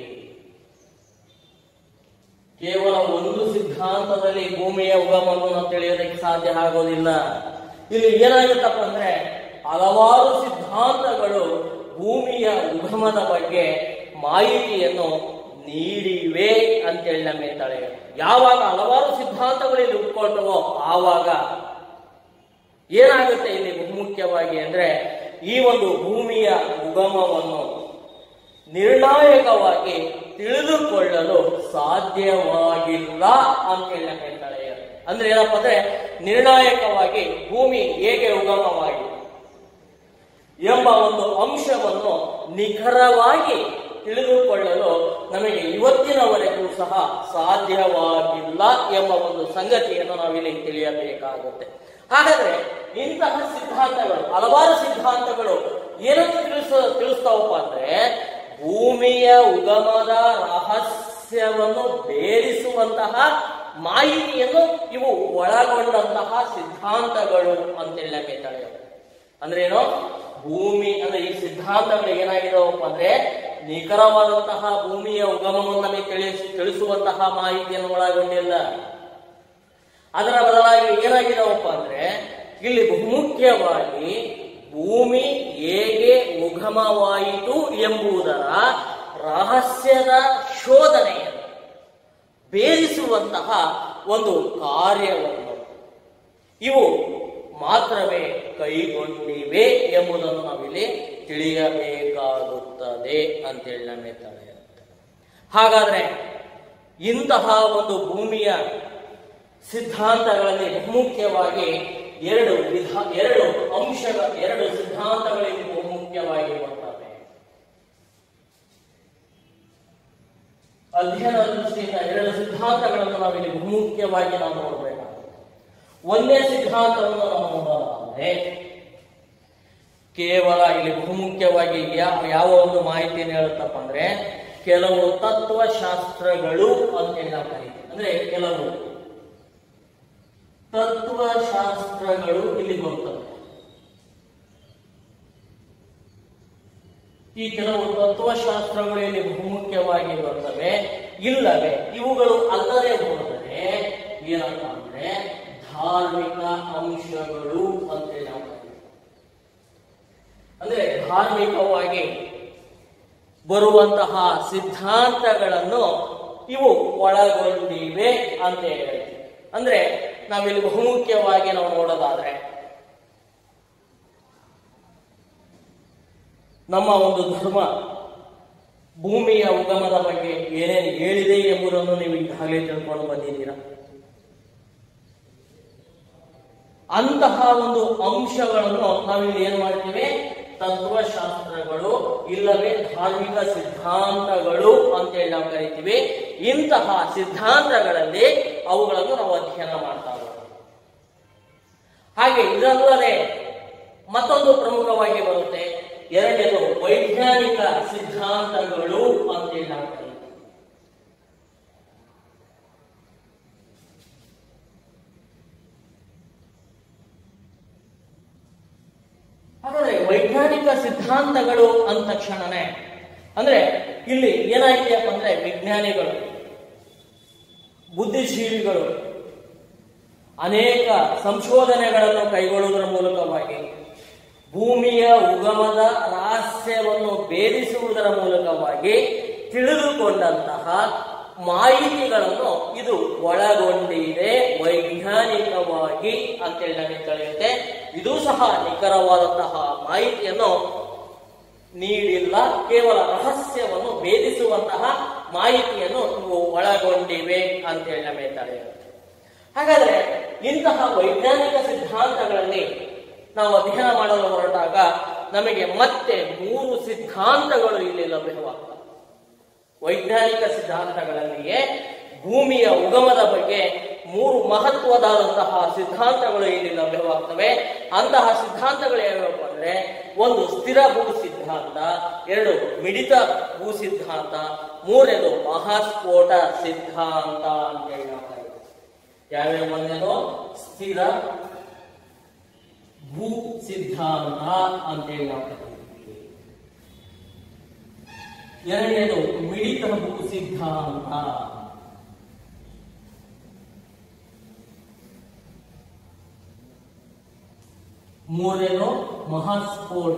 ಕೇವಲ ಒಂದು ಸಿದ್ಧಾಂತದಲ್ಲಿ ಭೂಮಿಯ ಉಗಮವನ್ನು ನಾವು ತಿಳಿಯೋದಕ್ಕೆ ಸಾಧ್ಯ ಆಗೋದಿಲ್ಲ ಇಲ್ಲಿ ಏನಾಗುತ್ತಪ್ಪ ಅಂದ್ರೆ ಹಲವಾರು ಸಿದ್ಧಾಂತಗಳು ಭೂಮಿಯ ಉಗಮದ ಬಗ್ಗೆ ಮಾಹಿತಿಯನ್ನು ನೀಡಿವೆ ಅಂತೇಳಿ ನಮಗೆ ತಳೆಯ ಯಾವಾಗ ಹಲವಾರು ಸಿದ್ಧಾಂತಗಳು ಇಲ್ಲಿ ಉಟ್ಕೊಂಡವೋ ಆವಾಗ ಏನಾಗುತ್ತೆ ಇಲ್ಲಿ ಬಹುಮುಖ್ಯವಾಗಿ ಅಂದ್ರೆ ಈ ಒಂದು ಭೂಮಿಯ ಉಗಮವನ್ನು ನಿರ್ಣಾಯಕವಾಗಿ ತಿಳಿದುಕೊಳ್ಳಲು ಸಾಧ್ಯವಾಗಿಲ್ಲ ಅಂತೇಳಿ ನಮಗೆ ತಳೆಯ ಅಂದ್ರೆ ಏನಪ್ಪ ಅಂದ್ರೆ ನಿರ್ಣಾಯಕವಾಗಿ ಭೂಮಿ ಹೇಗೆ ಉಗಮವಾಗಿದೆ ಎಂಬ ಒಂದು ಅಂಶವನ್ನು ನಿಖರವಾಗಿ ತಿಳಿದುಕೊಳ್ಳಲು ನಮಗೆ ಇವತ್ತಿನವರೆಗೂ ಸಹ ಸಾಧ್ಯವಾಗಿಲ್ಲ ಎಂಬ ಒಂದು ಸಂಗತಿಯನ್ನು ನಾವಿಲ್ಲಿ ತಿಳಿಯಬೇಕಾಗುತ್ತೆ ಹಾಗಾದ್ರೆ ಇಂತಹ ಸಿದ್ಧಾಂತಗಳು ಹಲವಾರು ಸಿದ್ಧಾಂತಗಳು ಏನನ್ನು ತಿಳಿಸ ತಿಳಿಸ್ತಾವಪ್ಪ ಅಂದ್ರೆ ಭೂಮಿಯ ಉಗಮದ ರಹಸ್ಯವನ್ನು ಬೇರಿಸುವಂತಹ ಮಾಹಿತಿಯನ್ನು ಇವು ಒಳಗೊಂಡಂತಹ ಸಿದ್ಧಾಂತಗಳು ಅಂತೇಳಿ ನಮಗೆ ತಿಳಿಯುತ್ತೆ ಅಂದ್ರೆ ಏನು ಭೂಮಿ ಅಂದ್ರೆ ಈ ಸಿದ್ಧಾಂತಗಳು ಏನಾಗಿದಾವಪ್ಪ ಅಂದ್ರೆ ನಿಖರವಾದಂತಹ ಭೂಮಿಯ ಉಗಮವನ್ನು ನಮಗೆ ತಿಳಿಸ್ ತಿಳಿಸುವಂತಹ ಮಾಹಿತಿಯನ್ನು ಒಳಗೊಂಡಿಲ್ಲ ಅದರ ಬದಲಾಗಿ ಏನಾಗಿದಾವಪ್ಪ ಅಂದ್ರೆ ಇಲ್ಲಿ ಬಹುಮುಖ್ಯವಾಗಿ ಭೂಮಿ ಹೇಗೆ ಉಗಮವಾಯಿತು ಎಂಬುದರ ರಹಸ್ಯದ ಶೋಧನೆಯನ್ನು ಬೇರಿಸುವಂತಹ ಒಂದು ಕಾರ್ಯವನ್ನು ಇವು ಮಾತ್ರವೇ ಕೈಗೊಂಡಿವೆ ಎಂಬುದನ್ನು ನಾವಿಲ್ಲಿ ತಿಳಿಯಬೇಕಾಗುತ್ತದೆ ಅಂತೇಳಿ ನಮಗೆ ತಿಳಿಯುತ್ತೆ ಹಾಗಾದ್ರೆ ಇಂತಹ ಒಂದು ಭೂಮಿಯ ಸಿದ್ಧಾಂತಗಳಲ್ಲಿ ಬಹುಮುಖ್ಯವಾಗಿ ಎರಡು ವಿಧ ಎರಡು ಅಂಶಗಳ ಎರಡು ಸಿದ್ಧಾಂತಗಳಿಗೆ ಬಹುಮುಖ್ಯವಾಗಿ ಬರ್ತವೆ ಅಧ್ಯಯನದ ದೃಷ್ಟಿಯಿಂದ ಎರಡು ಸಿದ್ಧಾಂತಗಳನ್ನು ನಾವಿಲ್ಲಿ ಬಹುಮುಖ್ಯವಾಗಿ ನಾವು ನೋಡಬೇಕಾಗುತ್ತೆ ಒಂದೇ ಸಿದ್ಧಾಂತವನ್ನು ನಾವು ನೋಡೋದಾದ್ರೆ ಕೇವಲ ಇಲ್ಲಿ ಬಹುಮುಖ್ಯವಾಗಿ ಯಾವ ಯಾವ ಒಂದು ಮಾಹಿತಿಯನ್ನು ಹೇಳುತ್ತಪ್ಪ ಅಂದ್ರೆ ಕೆಲವು ತತ್ವಶಾಸ್ತ್ರಗಳು ಅಂತೇಳಿ ನಾವು ಕರೀತೀವಿ ಅಂದ್ರೆ ಕೆಲವು ತತ್ವಶಾಸ್ತ್ರಗಳು ಇಲ್ಲಿ ಬರ್ತವೆ ಈ ಕೆಲವು ತತ್ವಶಾಸ್ತ್ರಗಳು ಇಲ್ಲಿ ಬಹುಮುಖ್ಯವಾಗಿ ಬರ್ತವೆ ಇಲ್ಲವೇ ಇವುಗಳು ಅಲ್ಲದೆ ಹೋದರೆ ಏನಂತ ಅಂದ್ರೆ ಧಾರ್ಮಿಕ ಅಂಶಗಳು ಅಂತೇಳಿ ನಾವು ಕರೀತೀವಿ. ಅಂದ್ರೆ ಧಾರ್ಮಿಕವಾಗಿ ಬರುವಂತಹ ಸಿದ್ಧಾಂತಗಳನ್ನು ಇವು ಒಳಗೊಂಡಿವೆ ಅಂತ ಹೇಳ್ತೀವಿ ಅಂದ್ರೆ ನಾವಿಲ್ಲಿ ಬಹುಮುಖ್ಯವಾಗಿ ನಾವು ನೋಡೋದಾದ್ರೆ ನಮ್ಮ ಒಂದು ಧರ್ಮ ಭೂಮಿಯ ಉಗಮದ ಬಗ್ಗೆ ಏನೇನು ಹೇಳಿದೆ ಎಂಬುದನ್ನು ನೀವು ಈಗಾಗಲೇ ತಿಳ್ಕೊಂಡು ಬಂದಿದ್ದೀರಾ ಅಂತಹ ಒಂದು ಅಂಶಗಳನ್ನು ನಾವಿಲ್ಲಿ ಏನ್ ಮಾಡ್ತೀವಿ ತತ್ವಶಾಸ್ತ್ರಗಳು ಇಲ್ಲವೇ ಧಾರ್ಮಿಕ ಸಿದ್ಧಾಂತಗಳು ಅಂತೇಳಿ ನಾವು ಕರಿತೀವಿ ಇಂತಹ ಸಿದ್ಧಾಂತಗಳಲ್ಲಿ ಅವುಗಳನ್ನು ನಾವು ಅಧ್ಯಯನ ಮಾಡ್ತಾ ಹೋಗೋಣ ಹಾಗೆ ಇದಲ್ಲದೆ ಮತ್ತೊಂದು ಪ್ರಮುಖವಾಗಿ ಬರುತ್ತೆ ಎರಡನೇದು ವೈಜ್ಞಾನಿಕ ಸಿದ್ಧಾಂತಗಳು ಅಂತೇಳಿ ನಾವು ಕರಿತೀವಿ ಹಾಗಾದ್ರೆ ವೈಜ್ಞಾನಿಕ ಸಿದ್ಧಾಂತಗಳು ಅಂದ ತಕ್ಷಣನೇ ಅಂದ್ರೆ ಇಲ್ಲಿ ಏನಾಯ್ತಪ್ಪ ಅಂದ್ರೆ ವಿಜ್ಞಾನಿಗಳು ಬುದ್ಧಿಜೀವಿಗಳು ಅನೇಕ ಸಂಶೋಧನೆಗಳನ್ನು ಕೈಗೊಳ್ಳುವುದರ ಮೂಲಕವಾಗಿ ಭೂಮಿಯ ಉಗಮದ ರಹಸ್ಯವನ್ನು ಭೇದಿಸುವುದರ ಮೂಲಕವಾಗಿ ತಿಳಿದುಕೊಂಡಂತಹ ಮಾಹಿತಿಗಳನ್ನು ಇದು ಒಳಗೊಂಡಿದೆ ವೈಜ್ಞಾನಿಕವಾಗಿ ಅಂತೇಳಿ ನಮಗೆ ತಿಳಿಯುತ್ತೆ ಇದು ಸಹ ನಿಖರವಾದಂತಹ ಮಾಹಿತಿಯನ್ನು ನೀಡಿಲ್ಲ ಕೇವಲ ರಹಸ್ಯವನ್ನು ಭೇದಿಸುವಂತಹ ಮಾಹಿತಿಯನ್ನು ಇವು ಒಳಗೊಂಡಿವೆ ಅಂತೇಳಿ ನಮಗೆ ತಿಳಿಯುತ್ತೆ ಹಾಗಾದ್ರೆ ಇಂತಹ ವೈಜ್ಞಾನಿಕ ಸಿದ್ಧಾಂತಗಳಲ್ಲಿ ನಾವು ಅಧ್ಯಯನ ಮಾಡಲು ಹೊರಟಾಗ ನಮಗೆ ಮತ್ತೆ ಮೂರು ಸಿದ್ಧಾಂತಗಳು ಇಲ್ಲಿ ಲಭ್ಯವಾಗ್ತವೆ ವೈಜ್ಞಾನಿಕ ಸಿದ್ಧಾಂತಗಳಲ್ಲಿಯೇ ಭೂಮಿಯ ಉಗಮದ ಬಗ್ಗೆ ಮೂರು ಮಹತ್ವದಾದಂತಹ ಸಿದ್ಧಾಂತಗಳು ಇಲ್ಲಿ ಲಭ್ಯವಾಗ್ತವೆ ಅಂತಹ ಸಿದ್ಧಾಂತಗಳು ಯಾವ್ಯಾವಪ್ಪ ಅಂದ್ರೆ ಒಂದು ಸ್ಥಿರ ಭೂ ಸಿದ್ಧಾಂತ ಎರಡು ಮಿಡಿತ ಭೂ ಸಿದ್ಧಾಂತ ಮೂರನೇದು ಮಹಾಸ್ಫೋಟ ಸಿದ್ಧಾಂತ ಅಂತ ಹೇಳಿ ನಾವು ಕರೀತೀವಿ. ಯಾವ್ಯಾವ ಒಂದೇದು ಸ್ಥಿರ ಭೂ ಸಿದ್ಧಾಂತ ಅಂತೇಳಿ ನಾವು ಕರೀತೀವಿ ಎರಡನೇದು ಮಿಳಿತ ಭೂ ಸಿದ್ಧಾಂತ ಮೂರನೇದು ಮಹಾಸ್ಫೋಟ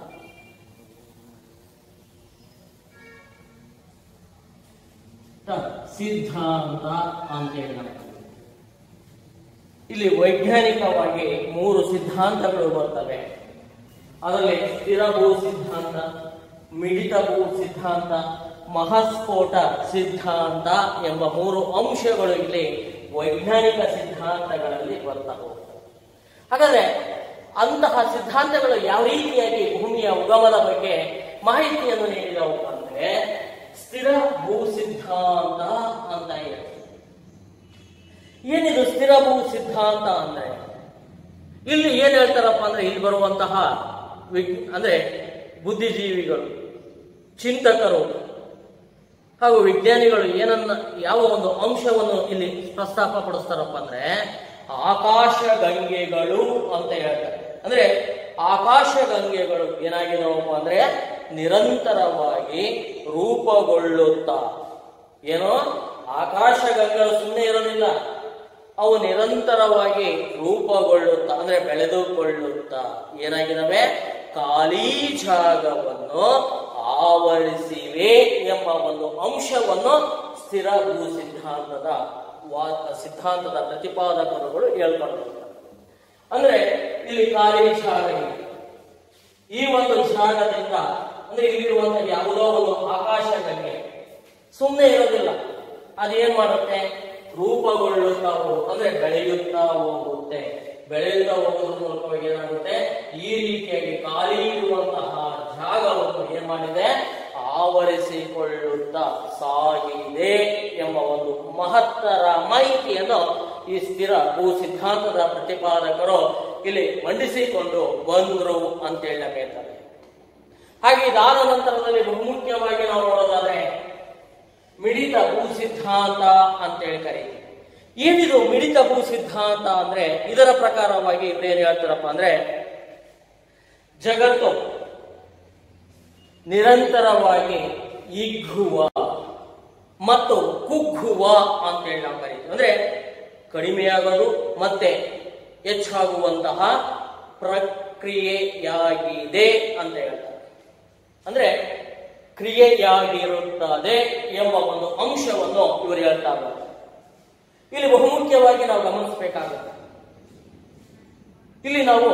ತ- ಸಿದ್ಧಾಂತ ಅಂತೇಳಿ ನಾವು ಕರೀತೀವಿ. ಇಲ್ಲಿ ವೈಜ್ಞಾನಿಕವಾಗಿ ಮೂರು ಸಿದ್ಧಾಂತಗಳು ಬರ್ತವೆ ಅದರಲ್ಲಿ ಸ್ಥಿರ ಭೂ ಸಿದ್ಧಾಂತ ಮಿಡಿತ ಭೂ ಸಿದ್ಧಾಂತ ಮಹಾಸ್ಫೋಟ ಸಿದ್ಧಾಂತ ಎಂಬ ಮೂರು ಅಂಶಗಳು ಇಲ್ಲಿ ವೈಜ್ಞಾನಿಕ ಸಿದ್ಧಾಂತಗಳಲ್ಲಿ ಬರ್ತಾ ಹೋಗ್ತವೆ ಹಾಗಾದ್ರೆ ಅಂತಹ ಸಿದ್ಧಾಂತಗಳು ಯಾವ ರೀತಿಯಾಗಿ ಭೂಮಿಯ ಉಗಮದ ಬಗ್ಗೆ ಮಾಹಿತಿಯನ್ನು ನೀಡಿದವು ಅಂದ್ರೆ ಸ್ಥಿರ ಭೂ ಸಿದ್ಧಾಂತ ಅಂತ ಹೇಳ್ತೀವಿ ಏನಿದು ಸ್ಥಿರ ಭೂ ಸಿದ್ಧಾಂತ ಅಂದ್ರೆ ಇಲ್ಲಿ ಏನ್ ಹೇಳ್ತಾರಪ್ಪ ಅಂದ್ರೆ ಇಲ್ಲಿ ಬರುವಂತಹ ವಿಗ್- ಅಂದ್ರೆ ಬುದ್ಧಿಜೀವಿಗಳು ಚಿಂತಕರು ಹಾಗೂ ವಿಜ್ಞಾನಿಗಳು ಏನನ್ನ ಯಾವ ಒಂದು ಅಂಶವನ್ನು ಇಲ್ಲಿ ಪ್ರಸ್ತಾಪ ಪಡಿಸ್ತಾರಪ್ಪ ಅಂದ್ರೆ ಆಕಾಶ ಗಂಗೆಗಳು ಅಂತ ಹೇಳ್ತಾರೆ ಅಂದ್ರೆ ಆಕಾಶ ಗಂಗೆಗಳು ಏನಾಗಿದಾವಪ್ಪ ಅಂದ್ರೆ ನಿರಂತರವಾಗಿ ರೂಪುಗೊಳ್ಳುತ್ತಾ ಏನೋ ಆಕಾಶ ಗಂಗೆಗಳು ಸುಮ್ಮನೆ ಇರೋದಿಲ್ಲ ಅವು ನಿರಂತರವಾಗಿ ರೂಪುಗೊಳ್ಳುತ್ತಾ ಅಂದ್ರೆ ಬೆಳೆದುಕೊಳ್ಳುತ್ತಾ ಏನಾಗಿದಾವೆ ಖಾಲಿ ಜಾಗವನ್ನು ಆವರಿಸಿವೆ ಎಂಬ ಒಂದು ಅಂಶವನ್ನು ಸ್ಥಿರ ಭೂ ಸಿದ್ಧಾಂತದ ವಾ- ಸಿದ್ಧಾಂತದ ಪ್ರತಿಪಾದಕರುಗಳು ಹೇಳ್ಕೊಂಡಿರ್ತಾರೆ ಅಂದ್ರೆ ಇಲ್ಲಿ ಖಾಲಿ ಜಾಗ ಇದೆ ಈ ಒಂದು ಜಾಗದಿಂದ ಅಂದ್ರೆ ಇಲ್ಲಿರುವಂತಹ ಯಾವುದೋ ಒಂದು ಆಕಾಶ ಗಂಗೆ ಸುಮ್ಮನೆ ಇರೋದಿಲ್ಲ ಅದೇನ್ ಮಾಡುತ್ತೆ ರೂಪುಗೊಳ್ಳುತ್ತಾ ಹೋಗುತ್ತೆ ಅಂದ್ರೆ ಬೆಳೆಯುತ್ತಾ ಹೋಗುತ್ತೆ ಬೆಳೆಯುತ್ತಾ ಹೋಗೋದ್ರ ಮೂಲಕವಾಗಿ ಏನಾಗುತ್ತೆ ಈ ರೀತಿಯಾಗಿ ಖಾಲಿ ಇರುವಂತಹ ಜಾಗವನ್ನು ಏನ್ ಮಾಡಿದೆ ಆವರಿಸಿಕೊಳ್ಳುತ್ತಾ ಸಾಗಿದೆ ಎಂಬ ಒಂದು ಮಹತ್ತರ ಮಾಹಿತಿಯನ್ನು ಈ ಸ್ಥಿರ ಭೂ ಸಿದ್ಧಾಂತದ ಪ್ರತಿಪಾದಕರು ಇಲ್ಲಿ ಮಂಡಿಸಿಕೊಂಡು ಬಂದ್ರು ಅಂತ ಹೇಳಬೇಕಾದ್ರೆ ಹಾಗೆ ಇದಾದ ನಂತರದಲ್ಲಿ ಬಹುಮುಖ್ಯವಾಗಿ ನಾವು ನೋಡೋದಾದ್ರೆ ಮಿಡಿತ ಭೂ ಸಿದ್ಧಾಂತ ಅಂತೇಳಿ ಕರೀತೀವಿ ಏನಿದು ಮಿಡಿತ ಭೂ ಸಿದ್ಧಾಂತ ಅಂದ್ರೆ ಇದರ ಪ್ರಕಾರವಾಗಿ ಇವ್ರೇನ್ ಹೇಳ್ತಾರಪ್ಪ ಅಂದ್ರೆ ಜಗತ್ತು ನಿರಂತರವಾಗಿ ಇಗ್ಗುವ ಮತ್ತು ಕುಗ್ಗುವ ಅಂತೇಳಿ ನಾವು ಕರಿತೀವಿ ಅಂದ್ರೆ ಕಡಿಮೆಯಾಗೋದು ಮತ್ತೆ ಹೆಚ್ಚಾಗುವಂತಹ ಪ್ರಕ್ರಿಯೆಯಾಗಿದೆ ಅಂತ ಹೇಳ್ತಾರೆ ಅಂದ್ರೆ ಕ್ರಿಯೆಯಾಗಿರುತ್ತದೆ ಎಂಬ ಒಂದು ಅಂಶವನ್ನು ಇವರು ಹೇಳ್ತಾ ಇದ್ದಾರೆ ಇಲ್ಲಿ ಬಹುಮುಖ್ಯವಾಗಿ ನಾವು ಗಮನಿಸಬೇಕಾಗುತ್ತೆ ಇಲ್ಲಿ ನಾವು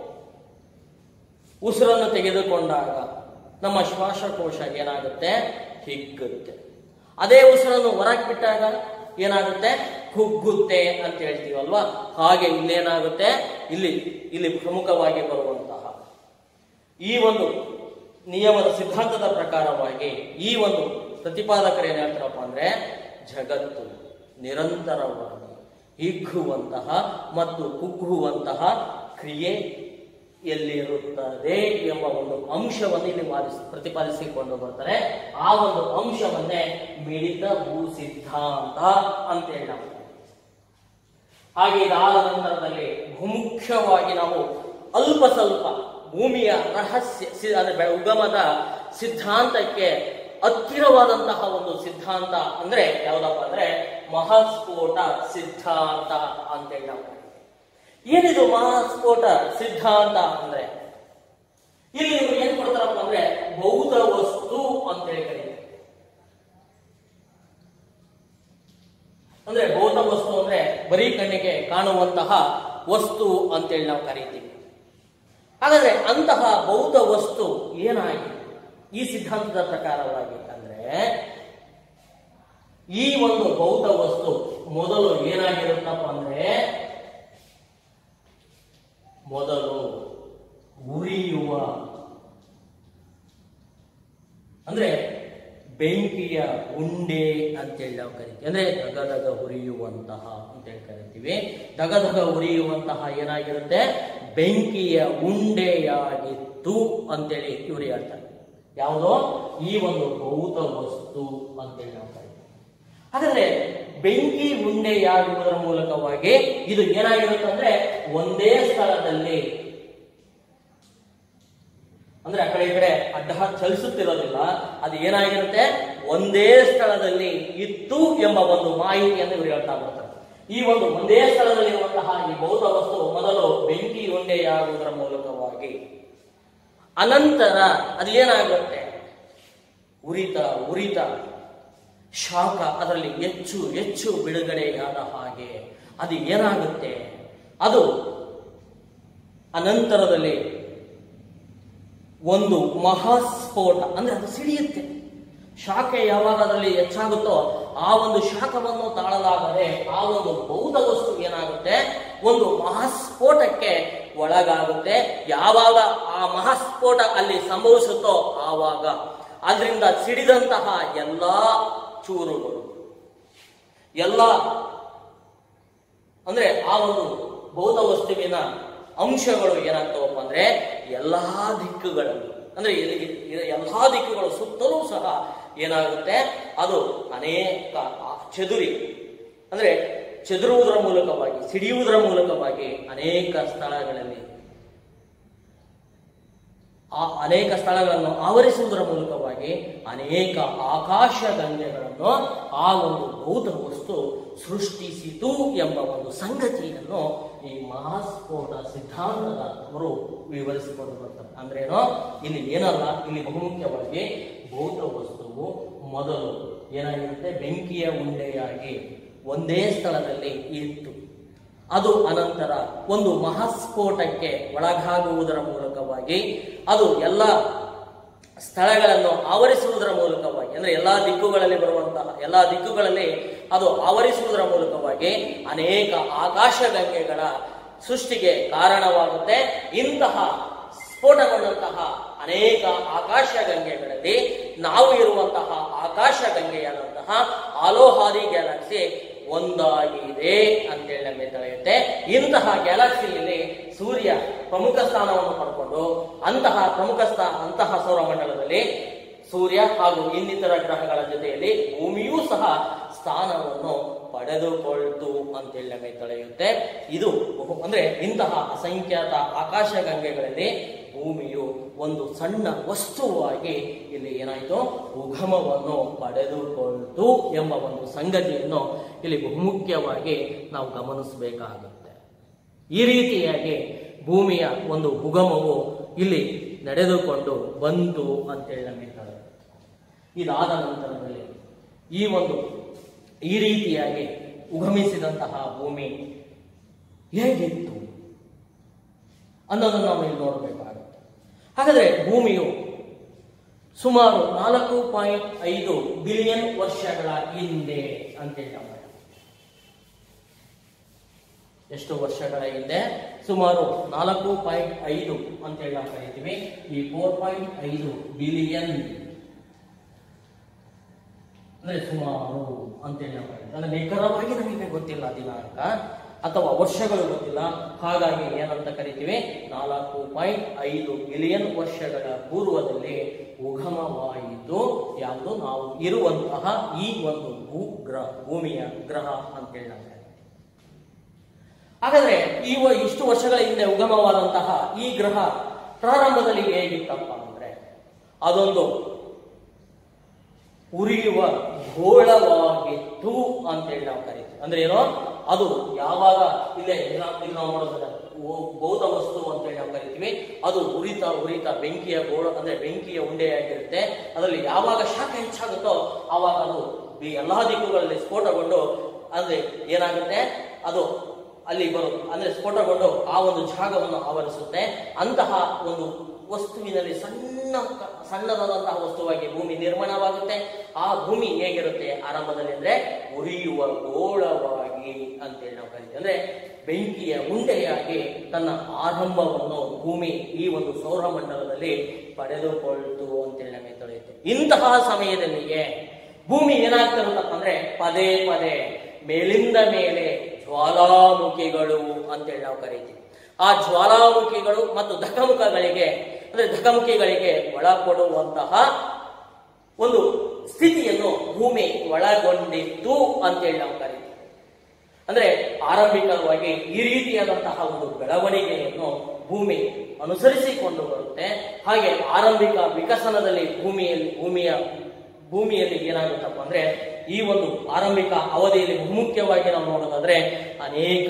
ಉಸಿರನ್ನು ತೆಗೆದುಕೊಂಡಾಗ ನಮ್ಮ ಶ್ವಾಸಕೋಶ ಏನಾಗುತ್ತೆ ಹಿಗ್ಗುತ್ತೆ ಅದೇ ಉಸಿರನ್ನು ಹೊರಗೆ ಬಿಟ್ಟಾಗ ಏನಾಗುತ್ತೆ ಕುಗ್ಗುತ್ತೆ ಅಂತ ಹೇಳ್ತೀವಲ್ವಾ ಹಾಗೆ ಇಲ್ಲೇನಾಗುತ್ತೆ ಇಲ್ಲಿ ಇಲ್ಲಿ ಪ್ರಮುಖವಾಗಿ ಬರುವಂತಹ ಈ ಒಂದು ನಿಯಮದ ಸಿದ್ಧಾಂತದ ಪ್ರಕಾರವಾಗಿ ಈ ಒಂದು ಪ್ರತಿಪಾದಕರು ಏನ್ ಹೇಳ್ತಾರಪ್ಪ ಅಂದ್ರೆ ಜಗತ್ತು ನಿರಂತರವಾಗಿ ಹಿಗ್ಗುವಂತಹ ಮತ್ತು ಕುಗ್ಗುವಂತಹ ಕ್ರಿಯೆ ಎಲ್ಲಿರುತ್ತದೆ ಎಂಬ ಒಂದು ಅಂಶವನ್ನು ಇಲ್ಲಿ ವಾದಿಸಿ ಪ್ರತಿಪಾದಿಸಿಕೊಂಡು ಬರ್ತಾರೆ ಆ ಒಂದು ಅಂಶವನ್ನೇ ಮಿಡಿತ ಭೂ ಸಿದ್ಧಾಂತ ಅಂತ ಹೇಳಿ ನಾವು ಹಾಗೆ ಇದಾದ ನಂತರದಲ್ಲಿ ಬಹುಮುಖ್ಯವಾಗಿ ನಾವು ಅಲ್ಪ ಸ್ವಲ್ಪ ಭೂಮಿಯ ರಹಸ್ಯ ಸಿ- ಅಂದ್ರೆ ಬೆ- ಉಗಮದ ಸಿದ್ಧಾಂತಕ್ಕೆ ಹತ್ತಿರವಾದಂತಹ ಒಂದು ಸಿದ್ಧಾಂತ ಅಂದ್ರೆ ಯಾವ್ದಪ್ಪ ಅಂದ್ರೆ ಮಹಾಸ್ಫೋಟ ಸಿದ್ಧಾಂತ ಅಂತೇಳಿ ನಾವು ಕರೀತೀವಿ. ಏನಿದು ಮಹಾಸ್ಫೋಟ ಸಿದ್ಧಾಂತ ಅಂದ್ರೆ ಇಲ್ಲಿ ಇವ್ರು ಏನ್ ಕೊಡ್ತಾರಪ್ಪ ಅಂದ್ರೆ ಭೌತ ವಸ್ತು ಅಂತೇಳಿ ಕರೀತೀವಿ ಅಂದ್ರೆ ಭೌತ ವಸ್ತು ಅಂದ್ರೆ ಬರೀ ಕಣ್ಣಿಗೆ ಕಾಣುವಂತಹ ವಸ್ತು ಅಂತೇಳಿ ನಾವು ಕರೀತೀವಿ ಹಾಗಾದ್ರೆ ಅಂತಹ ಭೌತ ವಸ್ತು ಏನಾಗಿದೆ ಈ ಸಿದ್ಧಾಂತದ ಪ್ರಕಾರವಾಗಿ ಅಂದ್ರೆ ಈ ಒಂದು ಭೌತ ವಸ್ತು ಮೊದಲು ಏನಾಗಿರುತ್ತಪ್ಪ ಅಂದ್ರೆ ಮೊದಲು ಉರಿಯುವ ಅಂದ್ರೆ ಬೆಂಕಿಯ ಉಂಡೆ ಅಂತೇಳಿ ನಾವು ಕರಿತೀವಿ ಅಂದ್ರೆ ದಗದಗ ಉರಿಯುವಂತಹ ಅಂತೇಳಿ ಕರಿತೀವಿ ದಗದಗ ಉರಿಯುವಂತಹ ಏನಾಗಿರುತ್ತೆ ಬೆಂಕಿಯ ಉಂಡೆಯಾಗಿತ್ತು ಅಂತೇಳಿ ಇವರು ಹೇಳ್ತಾರೆ ಯಾವುದೋ ಈ ಒಂದು ಭೌತ ವಸ್ತು ಅಂತೇಳಿ ನಾವು ಕರಿತೀವಿ ಹಾಗಾದ್ರೆ ಬೆಂಕಿ ಉಂಡೆಯಾಗುವುದರ ಮೂಲಕವಾಗಿ ಇದು ಏನಾಗಿರುತ್ತೆ ಅಂದ್ರೆ ಒಂದೇ ಸ್ಥಳದಲ್ಲಿ ಅಂದ್ರೆ ಆ ಕಡೆ ಈ ಕಡೆ ಅಡ್ಡ ಚಲಿಸುತ್ತಿರೋದಿಲ್ಲ ಅದು ಏನಾಗಿರುತ್ತೆ ಒಂದೇ ಸ್ಥಳದಲ್ಲಿ ಇತ್ತು ಎಂಬ ಒಂದು ಮಾಹಿತಿಯನ್ನು ಇವರು ಹೇಳ್ತಾ ಬರ್ತಾರೆ ಈ ಒಂದು ಒಂದೇ ಸ್ಥಳದಲ್ಲಿ ಇರುವಂತಹ ಈ ಭೌತ ವಸ್ತು ಮೊದಲು ಬೆಂಕಿ ಉಂಡೆಯಾಗುವುದರ ಮೂಲಕವಾಗಿ ಅನಂತರ ಅದು ಏನಾಗುತ್ತೆ ಉರಿತ ಉರಿತ ಶಾಖ ಅದರಲ್ಲಿ ಹೆಚ್ಚು ಹೆಚ್ಚು ಬಿಡುಗಡೆಯಾದ ಹಾಗೆ ಅದು ಏನಾಗುತ್ತೆ ಅದು ಅನಂತರದಲ್ಲಿ ಒಂದು ಮಹಾಸ್ಫೋಟ ಅಂದ್ರೆ ಅದು ಸಿಡಿಯುತ್ತೆ ಶಾಖೆ ಯಾವಾಗ ಅದರಲ್ಲಿ ಹೆಚ್ಚಾಗುತ್ತೋ ಆ ಒಂದು ಶಾಖವನ್ನು ತಾಳಲಾಗದೆ ಆ ಒಂದು ಭೌತ ವಸ್ತು ಏನಾಗುತ್ತೆ ಒಂದು ಮಹಾಸ್ಫೋಟಕ್ಕೆ ಒಳಗಾಗುತ್ತೆ ಯಾವಾಗ ಆ ಮಹಾಸ್ಫೋಟ ಅಲ್ಲಿ ಸಂಭವಿಸುತ್ತೋ ಆವಾಗ ಅದರಿಂದ ಸಿಡಿದಂತಹ ಎಲ್ಲಾ ಚೂರುಗಳು ಎಲ್ಲ ಅಂದ್ರೆ ಆ ಒಂದು ಭೌತ ವಸ್ತುವಿನ ಅಂಶಗಳು ಏನಾಗ್ತಾವಪ್ಪ ಅಂದ್ರೆ ಎಲ್ಲಾ ದಿಕ್ಕುಗಳಲ್ಲಿ ಅಂದ್ರೆ ಇಲ್ಲಿ- ಇಲ್ಲಿ ಎಲ್ಲಾ ದಿಕ್ಕುಗಳು ಸುತ್ತಲೂ ಸಹ ಏನಾಗುತ್ತೆ ಅದು ಅನೇಕ ಆ- ಚದುರಿ ಅಂದ್ರೆ ಚದುರುವುದರ ಮೂಲಕವಾಗಿ ಸಿಡಿಯುವುದರ ಮೂಲಕವಾಗಿ ಅನೇಕ ಸ್ಥಳಗಳಲ್ಲಿ ಆ ಅನೇಕ ಸ್ಥಳಗಳನ್ನು ಆವರಿಸುವುದರ ಮೂಲಕವಾಗಿ ಅನೇಕ ಆಕಾಶ ಗಂಗೆಗಳನ್ನು ಆ ಒಂದು ಭೌತ ವಸ್ತು ಸೃಷ್ಟಿಸಿತು ಎಂಬ ಒಂದು ಸಂಗತಿಯನ್ನು ಈ ಮಹಾಸ್ಫೋಟ ಸಿದ್ಧಾಂತದ ಅವರು ವಿವರಿಸಿಕೊಂಡು ಬರ್ತಾರೆ ಅಂದ್ರೇನು ಇಲ್ಲಿ ಏನಲ್ಲ ಇಲ್ಲಿ ಬಹುಮುಖ್ಯವಾಗಿ ಭೌತ ವಸ್ತುವು ಮೊದಲು ಏನಾಗಿರುತ್ತೆ ಬೆಂಕಿಯ ಉಂಡೆಯಾಗಿ ಒಂದೇ ಸ್ಥಳದಲ್ಲಿ ಇತ್ತು ಅದು ಅನಂತರ ಒಂದು ಮಹಾಸ್ಫೋಟಕ್ಕೆ ಒಳಗಾಗುವುದರ ಮೂಲಕವಾಗಿ ಅದು ಎಲ್ಲ ಸ್ಥಳಗಳನ್ನು ಆವರಿಸುವುದರ ಮೂಲಕವಾಗಿ ಅಂದ್ರೆ ಎಲ್ಲಾ ದಿಕ್ಕುಗಳಲ್ಲಿ ಬರುವಂತಹ ಎಲ್ಲಾ ದಿಕ್ಕುಗಳಲ್ಲಿ ಅದು ಆವರಿಸುವುದರ ಮೂಲಕವಾಗಿ ಅನೇಕ ಆಕಾಶ ಗಂಗೆಗಳ ಸೃಷ್ಟಿಗೆ ಕಾರಣವಾಗುತ್ತೆ ಇಂತಹ ಸ್ಫೋಟಗೊಂಡಂತಹ ಅನೇಕ ಆಕಾಶ ಗಂಗೆಗಳಲ್ಲಿ ನಾವು ಇರುವಂತಹ ಆಕಾಶ ಗಂಗೆಯಾದಂತಹ ಆಲೋಹಾರಿ ಗ್ಯಾಲಕ್ಸಿ ಒಂದಾಗಿದೆ ಅಂತೇಳಿ ನಮಗೆ ತಿಳಿಯುತ್ತೆ ಇಂತಹ ಗ್ಯಾಲಕ್ಸಿಯಲ್ಲಿ ಸೂರ್ಯ ಪ್ರಮುಖ ಸ್ಥಾನವನ್ನು ಪಡ್ಕೊಂಡು ಅಂತಹ ಪ್ರಮುಖ ಸ್ಥಾ ಅಂತಹ ಸೌರಮಂಡಲದಲ್ಲಿ ಸೂರ್ಯ ಹಾಗೂ ಇನ್ನಿತರ ಗ್ರಹಗಳ ಜೊತೆಯಲ್ಲಿ ಭೂಮಿಯೂ ಸಹ ಸ್ಥಾನವನ್ನು ಪಡೆದುಕೊಳ್ತು ಅಂತೇಳಿ ನಮಗೆ ತಿಳಿಯುತ್ತೆ ಇದು ಬಹು- ಅಂದ್ರೆ ಇಂತಹ ಅಸಂಖ್ಯಾತ ಆಕಾಶಗಂಗೆಗಳಲ್ಲಿ ಭೂಮಿಯು ಒಂದು ಸಣ್ಣ ವಸ್ತುವಾಗಿ ಇಲ್ಲಿ ಏನಾಯಿತು ಉಗಮವನ್ನು ಪಡೆದುಕೊಳ್ತು ಎಂಬ ಒಂದು ಸಂಗತಿಯನ್ನು ಇಲ್ಲಿ ಬಹುಮುಖ್ಯವಾಗಿ ನಾವು ಗಮನಿಸಬೇಕಾಗುತ್ತೆ ಈ ರೀತಿಯಾಗಿ ಭೂಮಿಯ ಒಂದು ಉಗಮವು ಇಲ್ಲಿ ನಡೆದುಕೊಂಡು ಬಂತು ಅಂತೇಳಿ ನಮಗೆ ತಿಳಿಯುತ್ತೆ ಇದಾದ ನಂತರದಲ್ಲಿ ಈ ಒಂದು ಈ ರೀತಿಯಾಗಿ ಉಗಮಿಸಿದಂತಹ ಭೂಮಿ ಹೇಗಿತ್ತು ಅನ್ನೋದನ್ನು ನಾವು ಇಲ್ಲಿ ನೋಡಬೇಕಾಗುತ್ತೆ ಹಾಗಾದ್ರೆ ಭೂಮಿಯು ಸುಮಾರು ನಾಲ್ಕು ಪಾಯಿಂಟ್ ಐದು ಬಿಲಿಯನ್ ವರ್ಷಗಳ ಹಿಂದೆ ಅಂತೇಳಿ ನಾವು ಹೇಳೋಣ. ಎಷ್ಟು ವರ್ಷಗಳ ಹಿಂದೆ ಸುಮಾರು ನಾಲ್ಕು ಪಾಯಿಂಟ್ ಐದು ಅಂತೇಳಿ ನಾವು ಕರಿತೀವಿ ಈ ಫೋರ್ ಪಾಯಿಂಟ್ ಐದು ಬಿಲಿಯನ್ ಅಂದ್ರೆ ಸುಮಾರು ಅಂತೇಳಿ ನಾವು ಕರಿತೀವಿ ಅಂದ್ರೆ ನಿಖರವಾಗಿ ನಮಗೆ ಗೊತ್ತಿಲ್ಲ ದಿನಾಂಕ ಅಥವಾ ವರ್ಷಗಳು ಗೊತ್ತಿಲ್ಲ ಹಾಗಾಗಿ ಏನಂತ ಕರಿತೀವಿ ನಾಲ್ಕು ಪಾಯಿಂಟ್ ಐದು ಬಿಲಿಯನ್ ವರ್ಷಗಳ ಪೂರ್ವದಲ್ಲಿ ಉಗಮವಾಯಿತು ಯಾವುದು ನಾವು ಇರುವಂತಹ ಈ ಒಂದು ಭೂ ಗ್ರಹ ಭೂಮಿಯ ಗ್ರಹ ಅಂತೇಳಿ ನಾವು ಕರಿತೀವಿ ಹಾಗಾದ್ರೆ ಈ ವ- ಇಷ್ಟು ವರ್ಷಗಳ ಹಿಂದೆ ಉಗಮವಾದಂತಹ ಈ ಗ್ರಹ ಪ್ರಾರಂಭದಲ್ಲಿ ಹೇಗಿತ್ತಪ್ಪ ಅಂದ್ರೆ ಅದೊಂದು ಉರಿಯುವ ಗೋಳವಾಗಿತ್ತು ಅಂತೇಳಿ ನಾವು ಕರಿತೀವಿ ಅಂದ್ರೆ ಏನೋ ಅದು ಯಾವಾಗ ಇಲ್ಲೇ ಇಲ್ಲ ಇಲ್ಲಿ ನಾವು ನೋಡೋದ್ರೆ ಓ- ಭೌತ ವಸ್ತು ಅಂತೇಳಿ ನಾವು ಕರಿತೀವಿ ಅದು ಉರಿತಾ ಉರಿತಾ ಬೆಂಕಿಯ ಗೋಳ ಅಂದ್ರೆ ಬೆಂಕಿಯ ಉಂಡೆಯಾಗಿರುತ್ತೆ ಅದರಲ್ಲಿ ಯಾವಾಗ ಶಾಖ ಹೆಚ್ಚಾಗುತ್ತೋ ಆವಾಗ ಅದು ಈ ಎಲ್ಲಾ ದಿಕ್ಕುಗಳಲ್ಲಿ ಸ್ಫೋಟಗೊಂಡು ಅಂದ್ರೆ ಏನಾಗುತ್ತೆ ಅದು ಅಲ್ಲಿ ಬರೋದು ಅಂದ್ರೆ ಸ್ಫೋಟಗೊಂಡು ಆ ಒಂದು ಜಾಗವನ್ನು ಆವರಿಸುತ್ತೆ ಅಂತಹ ಒಂದು ವಸ್ತುವಿನಲ್ಲಿ ಸಣ್ಣ ಕ- ಸಣ್ಣದಾದಂತಹ ವಸ್ತುವಾಗಿ ಭೂಮಿ ನಿರ್ಮಾಣವಾಗುತ್ತೆ ಆ ಭೂಮಿ ಹೇಗಿರುತ್ತೆ ಆರಂಭದಲ್ಲಿ ಅಂದ್ರೆ ಉರಿಯುವ ಗೋಳವಾಗಿ ಅಂತೇಳಿ ನಾವು ಕರಿತೀವಿ ಅಂದ್ರೆ ಬೆಂಕಿಯ ಉಂಡೆಯಾಗಿ ತನ್ನ ಆರಂಭವನ್ನು ಭೂಮಿ ಈ ಒಂದು ಸೌರಮಂಡಲದಲ್ಲಿ ಪಡೆದುಕೊಳ್ತು ಅಂತೇಳಿ ನಮಗೆ ತಿಳಿಯುತ್ತೆ ಇಂತಹ ಸಮಯದಲ್ಲಿಯೇ ಭೂಮಿ ಏನಾಗ್ತಿರುತ್ತಪ್ಪ ಅಂದ್ರೆ ಪದೇ ಪದೇ ಮೇಲಿಂದ ಮೇಲೆ ಜ್ವಾಲಾಮುಖಿಗಳು ಅಂತೇಳಿ ನಾವು ಕರಿತೀವಿ ಆ ಜ್ವಾಲಾಮುಖಿಗಳು ಮತ್ತು ಧಕಮುಖಗಳಿಗೆ ಅಂದ್ರೆ ಧಕಮುಖಿಗಳಿಗೆ ಒಳಪಡುವಂತಹ ಒಂದು ಸ್ಥಿತಿಯನ್ನು ಭೂಮಿ ಒಳಗೊಂಡಿತ್ತು ಅಂತೇಳಿ ನಾವು ಕರಿತೀವಿ ಅಂದ್ರೆ ಆರಂಭಿಕವಾಗಿ ಈ ರೀತಿಯಾದಂತಹ ಒಂದು ಬೆಳವಣಿಗೆಯನ್ನು ಭೂಮಿ ಅನುಸರಿಸಿಕೊಂಡು ಬರುತ್ತೆ ಹಾಗೆ ಆರಂಭಿಕ ವಿಕಸನದಲ್ಲಿ ಭೂಮಿಯಲ್ಲಿ ಭೂಮಿಯ ಭೂಮಿಯಲ್ಲಿ ಏನಾಗುತ್ತಪ್ಪ ಅಂದ್ರೆ ಈ ಒಂದು ಆರಂಭಿಕ ಅವಧಿಯಲ್ಲಿ ಬಹುಮುಖ್ಯವಾಗಿ ನಾವು ನೋಡೋದಾದ್ರೆ ಅನೇಕ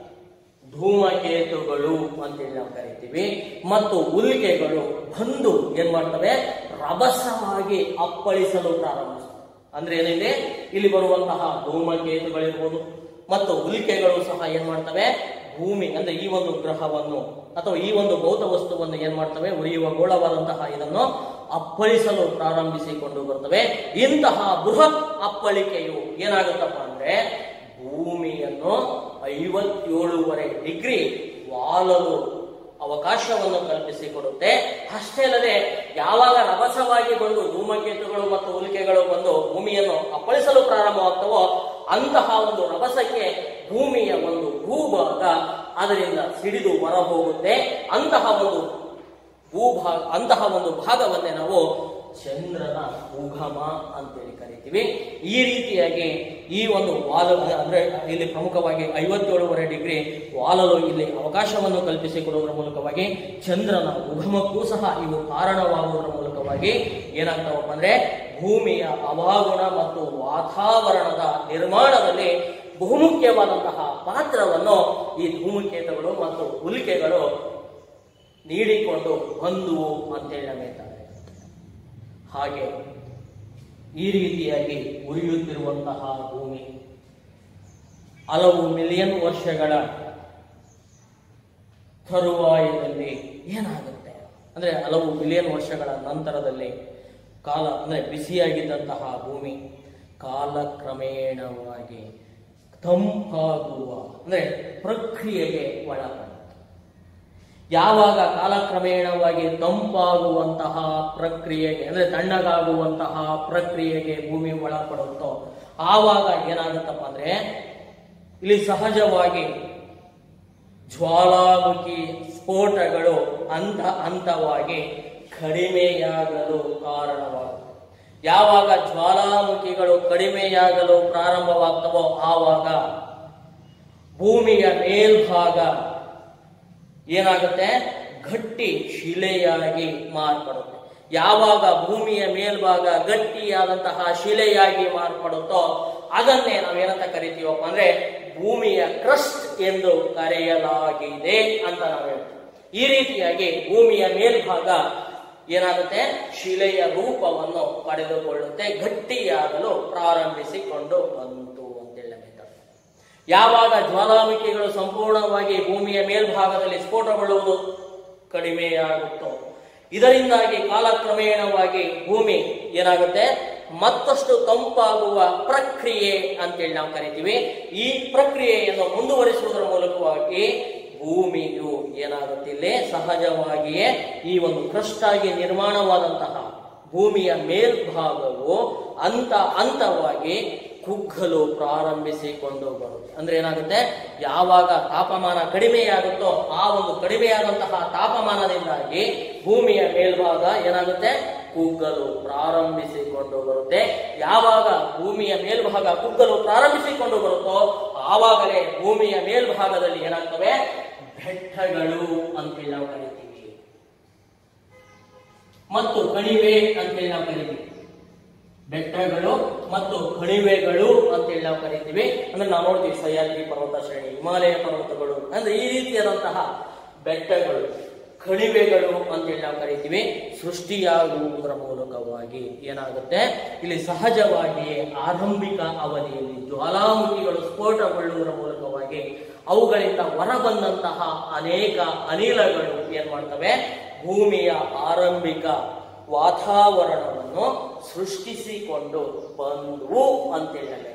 ಧೂಮಕೇತುಗಳು ಅಂತೇಳಿ ನಾವು ಕರಿತೀವಿ ಮತ್ತು ಉಲ್ಕೆಗಳು ಬಂದು ಏನ್ ಮಾಡ್ತವೆ ರಭಸವಾಗಿ ಅಪ್ಪಳಿಸಲು ಪ್ರಾರಂಭಿಸ್ತವೆ ಅಂದ್ರೆ ಏನಿದೆ ಇಲ್ಲಿ ಬರುವಂತಹ ಧೂಮಕೇತುಗಳಿರ್ಬೋದು ಮತ್ತು ಉಲ್ಕೆಗಳು ಸಹ ಏನ್ ಮಾಡ್ತವೆ ಭೂಮಿ ಅಂದ್ರೆ ಈ ಒಂದು ಗ್ರಹವನ್ನು ಅಥವಾ ಈ ಒಂದು ಭೌತ ವಸ್ತುವನ್ನು ಏನ್ ಮಾಡ್ತವೆ ಉರಿಯುವ ಗೋಳವಾದಂತಹ ಇದನ್ನು ಅಪ್ಪಳಿಸಲು ಪ್ರಾರಂಭಿಸಿಕೊಂಡು ಬರ್ತವೆ ಇಂತಹ ಬೃಹತ್ ಅಪ್ಪಳಿಕೆಯು ಏನಾಗುತ್ತಪ್ಪ ಅಂದ್ರೆ ಭೂಮಿಯನ್ನು ಐವತ್ತೇಳೂವರೆ ಡಿಗ್ರಿ ವಾಲಲು ಅವಕಾಶವನ್ನು ಕಲ್ಪಿಸಿಕೊಡುತ್ತೆ ಅಷ್ಟೇ ಅಲ್ಲದೆ ಯಾವಾಗ ರಭಸವಾಗಿ ಬಂದು ಧೂಮಕೇತುಗಳು ಮತ್ತು ಉಲ್ಕೆಗಳು ಬಂದು ಭೂಮಿಯನ್ನು ಅಪ್ಪಳಿಸಲು ಪ್ರಾರಂಭವಾಗ್ತವೋ ಅಂತಹ ಒಂದು ರಭಸಕ್ಕೆ ಭೂಮಿಯ ಒಂದು ಭೂಭಾಗ ಅದರಿಂದ ಸಿಡಿದು ಹೊರಹೋಗುತ್ತೆ ಅಂತಹ ಒಂದು ಭೂಭಾಗ ಅಂತಹ ಒಂದು ಭಾಗವನ್ನೇ ನಾವು ಚಂದ್ರನ ಉಗಮ ಅಂತೇಳಿ ಕರಿತೀವಿ ಈ ರೀತಿಯಾಗಿ ಈ ಒಂದು ವಾಲಲು ಅಂದ್ರೆ ಇಲ್ಲಿ ಪ್ರಮುಖವಾಗಿ ಐವತ್ತೇಳುವರೆ ಡಿಗ್ರಿ ವಾಲಲು ಇಲ್ಲಿ ಅವಕಾಶವನ್ನು ಕಲ್ಪಿಸಿಕೊಡುವುದರ ಮೂಲಕವಾಗಿ ಚಂದ್ರನ ಉಗಮಕ್ಕೂ ಸಹ ಇವು ಕಾರಣವಾಗುವುದರ ಮೂಲಕವಾಗಿ ಏನಾಗ್ತಾವಪ್ಪ ಅಂದ್ರೆ ಭೂಮಿಯ ಹವಾಗುಣ ಮತ್ತು ವಾತಾವರಣದ ನಿರ್ಮಾಣದಲ್ಲಿ ಬಹುಮುಖ್ಯವಾದಂತಹ ಪಾತ್ರವನ್ನು ಈ ಧೂಮಕೇತುಗಳು ಮತ್ತು ಉಲ್ಕೆಗಳು ನೀಡಿಕೊಂಡು ಬಂದುವು ಅಂತೇಳಿ ನಮಗೆ ಹಾಗೆ ಈ ರೀತಿಯಾಗಿ ಉರಿಯುತ್ತಿರುವಂತಹ ಭೂಮಿ ಹಲವು ಮಿಲಿಯನ್ ವರ್ಷಗಳ ತರುವಾಯದಲ್ಲಿ ಏನಾಗುತ್ತೆ ಅಂದ್ರೆ ಹಲವು ಮಿಲಿಯನ್ ವರ್ಷಗಳ ನಂತರದಲ್ಲಿ ಕಾಲ ಅಂದ್ರೆ ಬಿಸಿಯಾಗಿದ್ದಂತಹ ಭೂಮಿ ಕಾಲಕ್ರಮೇಣವಾಗಿ ತಂಪಾಗುವ ಅಂದ್ರೆ ಪ್ರಕ್ರಿಯೆಗೆ ಒಳಪಡುತ್ತೆ ಯಾವಾಗ ಕಾಲಕ್ರಮೇಣವಾಗಿ ತಂಪಾಗುವಂತಹ ಪ್ರಕ್ರಿಯೆಗೆ ಅಂದ್ರೆ ತಣ್ಣಗಾಗುವಂತಹ ಪ್ರಕ್ರಿಯೆಗೆ ಭೂಮಿ ಒಳಪಡುತ್ತೋ ಆವಾಗ ಏನಾಗುತ್ತಪ್ಪ ಅಂದ್ರೆ ಇಲ್ಲಿ ಸಹಜವಾಗಿ ಜ್ವಾಲಾಮುಖಿ ಸ್ಫೋಟಗಳು ಹಂತ ಹಂತವಾಗಿ ಕಡಿಮೆಯಾಗಲು ಕಾರಣವಾಗುತ್ತೆ ಯಾವಾಗ ಜ್ವಾಲಾಮುಖಿಗಳು ಕಡಿಮೆಯಾಗಲು ಪ್ರಾರಂಭವಾಗ್ತವೋ ಆವಾಗ ಭೂಮಿಯ ಮೇಲ್ಭಾಗ ಏನಾಗುತ್ತೆ ಗಟ್ಟಿ ಶಿಲೆಯಾಗಿ ಮಾರ್ಪಡುತ್ತೆ ಯಾವಾಗ ಭೂಮಿಯ ಮೇಲ್ಭಾಗ ಗಟ್ಟಿಯಾದಂತಹ ಶಿಲೆಯಾಗಿ ಮಾರ್ಪಡುತ್ತೋ ಅದನ್ನೇ ನಾವೇನಂತ ಕರಿತೀವಪ್ಪ ಅಂದ್ರೆ ಭೂಮಿಯ ಕ್ರಸ್ಟ್ ಎಂದು ಕರೆಯಲಾಗಿದೆ ಅಂತ ನಾವು ಹೇಳ್ತೀವಿ ಈ ರೀತಿಯಾಗಿ ಭೂಮಿಯ ಮೇಲ್ಭಾಗ ಏನಾಗುತ್ತೆ ಶಿಲೆಯ ರೂಪವನ್ನು ಪಡೆದುಕೊಳ್ಳುತ್ತೆ ಗಟ್ಟಿಯಾಗಲು ಪ್ರಾರಂಭಿಸಿಕೊಂಡು ಬಂತು ಅಂತೇಳಿ ನಮಗೆ ಯಾವಾಗ ಜ್ವಾಲಾಮುಖಿಗಳು ಸಂಪೂರ್ಣವಾಗಿ ಭೂಮಿಯ ಮೇಲ್ಭಾಗದಲ್ಲಿ ಸ್ಫೋಟಗೊಳ್ಳುವುದು ಕಡಿಮೆಯಾಗುತ್ತೋ ಇದರಿಂದಾಗಿ ಕಾಲಕ್ರಮೇಣವಾಗಿ ಭೂಮಿ ಏನಾಗುತ್ತೆ ಮತ್ತಷ್ಟು ತಂಪಾಗುವ ಪ್ರಕ್ರಿಯೆ ಅಂತೇಳಿ ನಾವು ಕರಿತೀವಿ ಈ ಪ್ರಕ್ರಿಯೆಯನ್ನು ಮುಂದುವರಿಸುವುದರ ಮೂಲಕವಾಗಿ ಭೂಮಿಯು ಏನಾಗುತ್ತಿಲ್ಲ ಸಹಜವಾಗಿಯೇ ಈ ಒಂದು ಕ್ರಷ್ಟಾಗಿ ನಿರ್ಮಾಣವಾದಂತಹ ಭೂಮಿಯ ಮೇಲ್ಭಾಗವು ಹಂತ ಹಂತವಾಗಿ ಕುಗ್ಗಲು ಪ್ರಾರಂಭಿಸಿಕೊಂಡು ಬರುತ್ತೆ ಅಂದ್ರೆ ಏನಾಗುತ್ತೆ ಯಾವಾಗ ತಾಪಮಾನ ಕಡಿಮೆಯಾಗುತ್ತೋ ಆ ಒಂದು ಕಡಿಮೆಯಾದಂತಹ ತಾಪಮಾನದಿಂದಾಗಿ ಭೂಮಿಯ ಮೇಲ್ಭಾಗ ಏನಾಗುತ್ತೆ ಕುಗ್ಗಲು ಪ್ರಾರಂಭಿಸಿಕೊಂಡು ಬರುತ್ತೆ ಯಾವಾಗ ಭೂಮಿಯ ಮೇಲ್ಭಾಗ ಕುಗ್ಗಲು ಪ್ರಾರಂಭಿಸಿಕೊಂಡು ಬರುತ್ತೋ ಆವಾಗಲೇ ಭೂಮಿಯ ಮೇಲ್ಭಾಗದಲ್ಲಿ ಏನಾಗ್ತವೆ ಬೆಟ್ಟಗಳು ಅಂತೇಳಿ ನಾವು ಕರಿತೀವಿ ಮತ್ತು ಕಣಿವೆ ಅಂತೇಳಿ ನಾವು ಕರಿತೀವಿ ಬೆಟ್ಟಗಳು ಮತ್ತು ಕಣಿವೆಗಳು ಅಂತೇಳಿ ನಾವು ಕರಿತೀವಿ ಅಂದ್ರೆ ನಾವು ನೋಡ್ತೀವಿ ಸಹ್ಯಾದ್ರಿ ಪರ್ವತ ಶ್ರೇಣಿ ಹಿಮಾಲಯ ಪರ್ವತಗಳು ಅಂದ್ರೆ ಈ ರೀತಿಯಾದಂತಹ ಬೆಟ್ಟಗಳು ಕಣಿವೆಗಳು ಅಂತೇಳಿ ನಾವು ಕರಿತೀವಿ ಸೃಷ್ಟಿಯಾಗುವುದರ ಮೂಲಕವಾಗಿ ಏನಾಗುತ್ತೆ ಇಲ್ಲಿ ಸಹಜವಾಗಿಯೇ ಆರಂಭಿಕ ಅವಧಿಯಲ್ಲಿ ಜ್ವಾಲಾಮುಖಿಗಳು ಸ್ಫೋಟಗೊಳ್ಳುವುದರ ಮೂಲಕವಾಗಿ ಅವುಗಳಿಂದ ಹೊರಬಂದಂತಹ ಅನೇಕ ಅನಿಲಗಳು ಏನ್ ಮಾಡ್ತವೆ ಭೂಮಿಯ ಆರಂಭಿಕ ವಾತಾವರಣವನ್ನು ಸೃಷ್ಟಿಸಿಕೊಂಡು ಬಂದವು ಅಂತೇಳಿ ಹೇಳ್ತಾರೆ.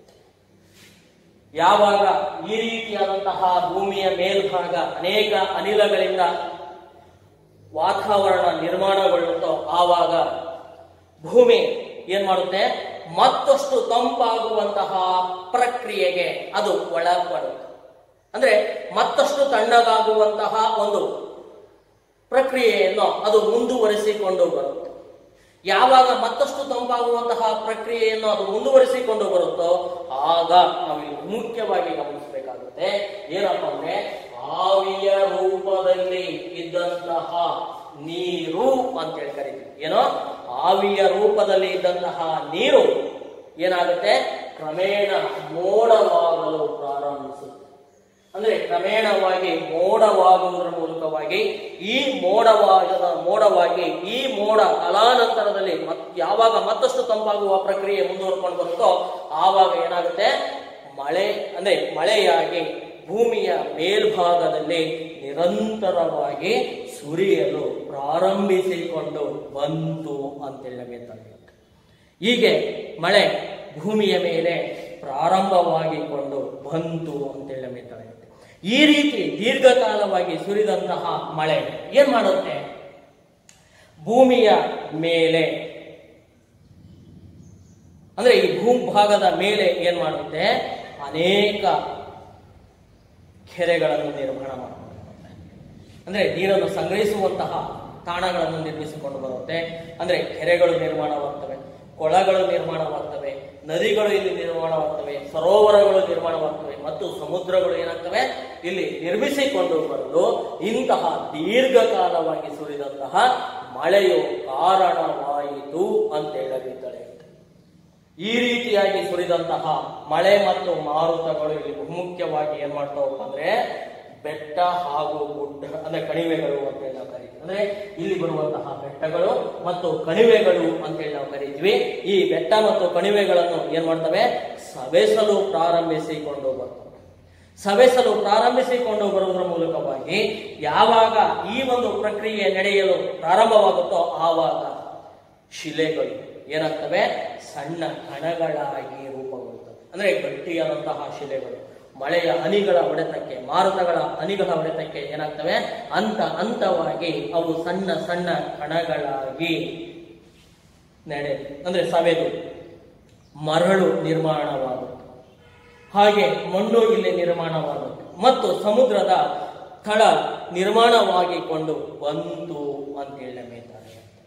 ಯಾವಾಗ ಈ ರೀತಿಯಾದಂತಹ ಭೂಮಿಯ ಮೇಲ್ಭಾಗ ಅನೇಕ ಅನಿಲಗಳಿಂದ ವಾತಾವರಣ ನಿರ್ಮಾಣಗೊಳ್ಳುತ್ತೋ ಆವಾಗ ಭೂಮಿ ಏನ್ ಮಾಡುತ್ತೆ ಮತ್ತಷ್ಟು ತಂಪಾಗುವಂತಹ ಪ್ರಕ್ರಿಯೆಗೆ ಅದು ಒಳಪಡುತ್ತೆ ಅಂದ್ರೆ ಮತ್ತಷ್ಟು ತಣ್ಣಗಾಗುವಂತಹ ಒಂದು ಪ್ರಕ್ರಿಯೆಯನ್ನು ಅದು ಮುಂದುವರಿಸಿಕೊಂಡು ಬರುತ್ತೆ ಯಾವಾಗ ಮತ್ತಷ್ಟು ತಂಪಾಗುವಂತಹ ಪ್ರಕ್ರಿಯೆಯನ್ನು ಅದು ಮುಂದುವರಿಸಿಕೊಂಡು ಬರುತ್ತೋ ಆಗ ನಾವು ಇಲ್ಲಿ ಮುಖ್ಯವಾಗಿ ಗಮನಿಸಬೇಕಾಗುತ್ತೆ ಏನಪ್ಪ ಅಂದ್ರೆ ಆವಿಯ ರೂಪದಲ್ಲಿ ಇದ್ದಂತಹ ನೀರು ಅಂತೇಳಿ ಕರಿತೀವಿ ಏನೋ ಆವಿಯ ರೂಪದಲ್ಲಿ ಇದ್ದಂತಹ ನೀರು ಏನಾಗುತ್ತೆ ಕ್ರಮೇಣ ಮೋಡವಾಗಲು ಪ್ರಾರಂಭಿಸುತ್ತೆ ಅಂದ್ರೆ ಕ್ರಮೇಣವಾಗಿ ಮೋಡವಾಗುವುದರ ಮೂಲಕವಾಗಿ ಈ ಮೋಡವಾದ ಮೋಡವಾಗಿ ಈ ಮೋಡ ಕಾಲಾನಂತರದಲ್ಲಿ ಮತ್ ಯಾವಾಗ ಮತ್ತಷ್ಟು ತಂಪಾಗುವ ಪ್ರಕ್ರಿಯೆ ಮುಂದುವರ್ಕೊಂಡು ಬರುತ್ತೋ ಆವಾಗ ಏನಾಗುತ್ತೆ ಮಳೆ ಅಂದ್ರೆ ಮಳೆಯಾಗಿ ಭೂಮಿಯ ಮೇಲ್ಭಾಗದಲ್ಲಿ ನಿರಂತರವಾಗಿ ಸುರಿಯಲು ಪ್ರಾರಂಭಿಸಿಕೊಂಡು ಬಂತು ಅಂತೇಳಿ ನಮಗೆ ತಿಳಿಯುತ್ತೆ. ಹೀಗೆ ಮಳೆ ಭೂಮಿಯ ಮೇಲೆ ಪ್ರಾರಂಭವಾಗಿಕೊಂಡು ಬಂತು ಅಂತೇಳಿ ನಮಗೆ ತಿಳಿಯುತ್ತೆ ಈ ರೀತಿ ದೀರ್ಘಕಾಲವಾಗಿ ಸುರಿದಂತಹ ಮಳೆ ಏನ್ ಮಾಡುತ್ತೆ ಭೂಮಿಯ ಮೇಲೆ ಅಂದ್ರೆ ಈ ಭೂಭಾಗದ ಮೇಲೆ ಏನ್ ಮಾಡುತ್ತೆ ಅನೇಕ ಕೆರೆಗಳನ್ನು ನಿರ್ಮಾಣ ಮಾಡುತ್ತೆ ಅಂದ್ರೆ ನೀರನ್ನು ಸಂಗ್ರಹಿಸುವಂತಹ ತಾಣಗಳನ್ನು ನಿರ್ಮಿಸಿಕೊಂಡು ಬರುತ್ತೆ ಅಂದ್ರೆ ಕೆರೆಗಳು ನಿರ್ಮಾಣವಾಗ್ತವೆ ಕೊಳಗಳು ನಿರ್ಮಾಣವಾಗ್ತವೆ ನದಿಗಳು ಇಲ್ಲಿ ನಿರ್ಮಾಣವಾಗ್ತವೆ ಸರೋವರಗಳು ನಿರ್ಮಾಣವಾಗ್ತವೆ ಮತ್ತು ಸಮುದ್ರಗಳು ಏನಾಗ್ತವೆ ಇಲ್ಲಿ ನಿರ್ಮಿಸಿಕೊಂಡು ಬರಲು ಇಂತಹ ದೀರ್ಘಕಾಲವಾಗಿ ಸುರಿದಂತಹ ಮಳೆಯು ಕಾರಣವಾಯಿತು ಅಂತ ಹೇಳಲಿದ್ದಾರೆ ಈ ರೀತಿಯಾಗಿ ಸುರಿದಂತಹ ಮಳೆ ಮತ್ತು ಮಾರುತಗಳು ಇಲ್ಲಿ ಬಹುಮುಖ್ಯವಾಗಿ ಏನ್ ಮಾಡ್ತಾವಪ್ಪ ಅಂದ್ರೆ ಬೆಟ್ಟ ಹಾಗೂ ಗುಡ್ಡ ಅಂದ್ರೆ ಕಣಿವೆಗಳು ಅಂತೇಳಿ ನಾವು ಕರಿತೀವಿ ಅಂದ್ರೆ ಇಲ್ಲಿ ಬರುವಂತಹ ಬೆಟ್ಟಗಳು ಮತ್ತು ಕಣಿವೆಗಳು ಅಂತೇಳಿ ನಾವು ಕರಿತೀವಿ ಈ ಬೆಟ್ಟ ಮತ್ತು ಕಣಿವೆಗಳನ್ನು ಏನ್ ಮಾಡ್ತವೆ ಸವೆಸಲು ಪ್ರಾರಂಭಿಸಿಕೊಂಡು ಬರ್ತವೆ ಸವೆಸಲು ಪ್ರಾರಂಭಿಸಿಕೊಂಡು ಬರುವುದರ ಮೂಲಕವಾಗಿ ಯಾವಾಗ ಈ ಒಂದು ಪ್ರಕ್ರಿಯೆ ನಡೆಯಲು ಪ್ರಾರಂಭವಾಗುತ್ತೋ ಆವಾಗ ಶಿಲೆಗಳು ಏನಾಗ್ತವೆ ಸಣ್ಣ ಕಣಗಳಾಗಿ ರೂಪುಗೊಳ್ಳುತ್ತವೆ ಅಂದ್ರೆ ಗಟ್ಟಿಯಾದಂತಹ ಶಿಲೆಗಳು ಮಳೆಯ ಹನಿಗಳ ಹೊಡೆತಕ್ಕೆ ಮಾರುತಗಳ ಹನಿಗಳ ಹೊಡೆತಕ್ಕೆ ಏನಾಗ್ತವೆ ಹಂತ ಹಂತವಾಗಿ ಅವು ಸಣ್ಣ ಸಣ್ಣ ಕಣಗಳಾಗಿ ನಡೆ ಅಂದ್ರೆ ಸವೆದು ಮರಳು ನಿರ್ಮಾಣವಾಗುತ್ತೆ ಹಾಗೆ ಮಣ್ಣು ಇಲ್ಲಿ ನಿರ್ಮಾಣವಾಗುತ್ತೆ ಮತ್ತು ಸಮುದ್ರದ ತಳ ನಿರ್ಮಾಣವಾಗಿಕೊಂಡು ಬಂತು ಅಂತೇಳಿ ನಮಗೆ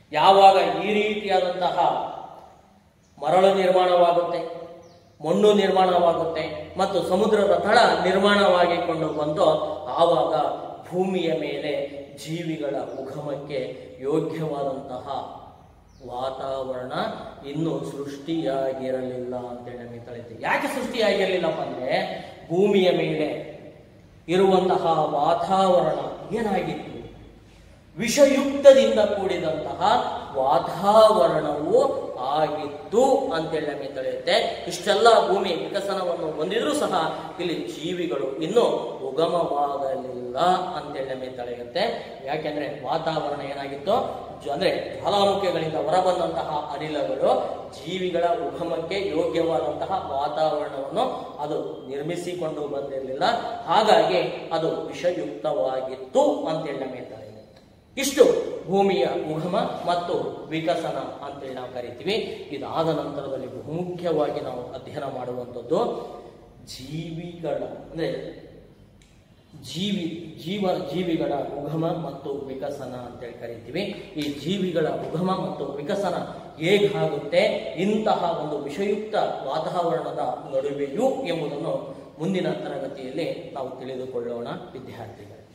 ಯಾವಾಗ ಈ ರೀತಿಯಾದಂತಹ ಮರಳು ನಿರ್ಮಾಣವಾಗುತ್ತೆ ಮಣ್ಣು ನಿರ್ಮಾಣವಾಗುತ್ತೆ ಮತ್ತು ಸಮುದ್ರದ ತಳ ನಿರ್ಮಾಣವಾಗಿಕೊಂಡು ಬಂದು ಆವಾಗ ಭೂಮಿಯ ಮೇಲೆ ಜೀವಿಗಳ ಉಗಮಕ್ಕೆ ಯೋಗ್ಯವಾದಂತಹ ವಾತಾವರಣ ಇನ್ನೂ ಸೃಷ್ಟಿಯಾಗಿರಲಿಲ್ಲ ಅಂತೇಳಿ ನಮಗೆ ತಿಳಿಯುತ್ತೆ ಯಾಕೆ ಸೃಷ್ಟಿಯಾಗಿರಲಿಲ್ಲಪ್ಪ ಅಂದ್ರೆ ಭೂಮಿಯ ಮೇಲೆ ಇರುವಂತಹ ವಾತಾವರಣ ಏನಾಗಿತ್ತು ವಿಷಯುಕ್ತದಿಂದ ಕೂಡಿದಂತಹ ವಾತಾವರಣವು ಆಗಿತ್ತು ಅಂತೇಳಿ ನಮಗೆ ತಿಳಿಯುತ್ತೆ ಇಷ್ಟೆಲ್ಲ ಭೂಮಿ ವಿಕಸನವನ್ನು ಹೊಂದಿದ್ರೂ ಸಹ ಇಲ್ಲಿ ಜೀವಿಗಳು ಇನ್ನೂ ಉಗಮವಾಗಲಿಲ್ಲ ಅಂತೇಳಿ ನಮಗೆ ತಿಳಿಯುತ್ತೆ ಯಾಕೆಂದ್ರೆ ವಾತಾವರಣ ಏನಾಗಿತ್ತು ಜ- ಅಂದ್ರೆ ಜ್ವಾಲಾಮುಖಿಗಳಿಂದ ಹೊರಬಂದಂತಹ ಅನಿಲಗಳು ಜೀವಿಗಳ ಉಗಮಕ್ಕೆ ಯೋಗ್ಯವಾದಂತಹ ವಾತಾವರಣವನ್ನು ಅದು ನಿರ್ಮಿಸಿಕೊಂಡು ಬಂದಿರಲಿಲ್ಲ ಹಾಗಾಗಿ ಅದು ವಿಷಯುಕ್ತವಾಗಿತ್ತು ಅಂತೇಳಿ ನಮಗೆ ತಿಳಿಯುತ್ತೆ ಇಷ್ಟು ಭೂಮಿಯ ಉಗಮ ಮತ್ತು ವಿಕಸನ ಅಂತೇಳಿ ನಾವು ಕರಿತೀವಿ ಇದಾದ ನಂತರದಲ್ಲಿ ಬಹುಮುಖ್ಯವಾಗಿ ನಾವು ಅಧ್ಯಯನ ಮಾಡುವಂಥದ್ದು ಜೀವಿಗಳ ಅಂದ್ರೆ ಜೀವಿ ಜೀವ ಜೀವಿಗಳ ಉಗಮ ಮತ್ತು ವಿಕಸನ ಅಂತೇಳಿ ಕರಿತೀವಿ ಈ ಜೀವಿಗಳ ಉಗಮ ಮತ್ತು ವಿಕಸನ ಹೇಗಾಗುತ್ತೆ ಇಂತಹ ಒಂದು ವಿಷಯುಕ್ತ ವಾತಾವರಣದ ನಡುವೆಯೂ ಎಂಬುದನ್ನು ಮುಂದಿನ ತರಗತಿಯಲ್ಲಿ ನಾವು ತಿಳಿದುಕೊಳ್ಳೋಣ ವಿದ್ಯಾರ್ಥಿಗಳು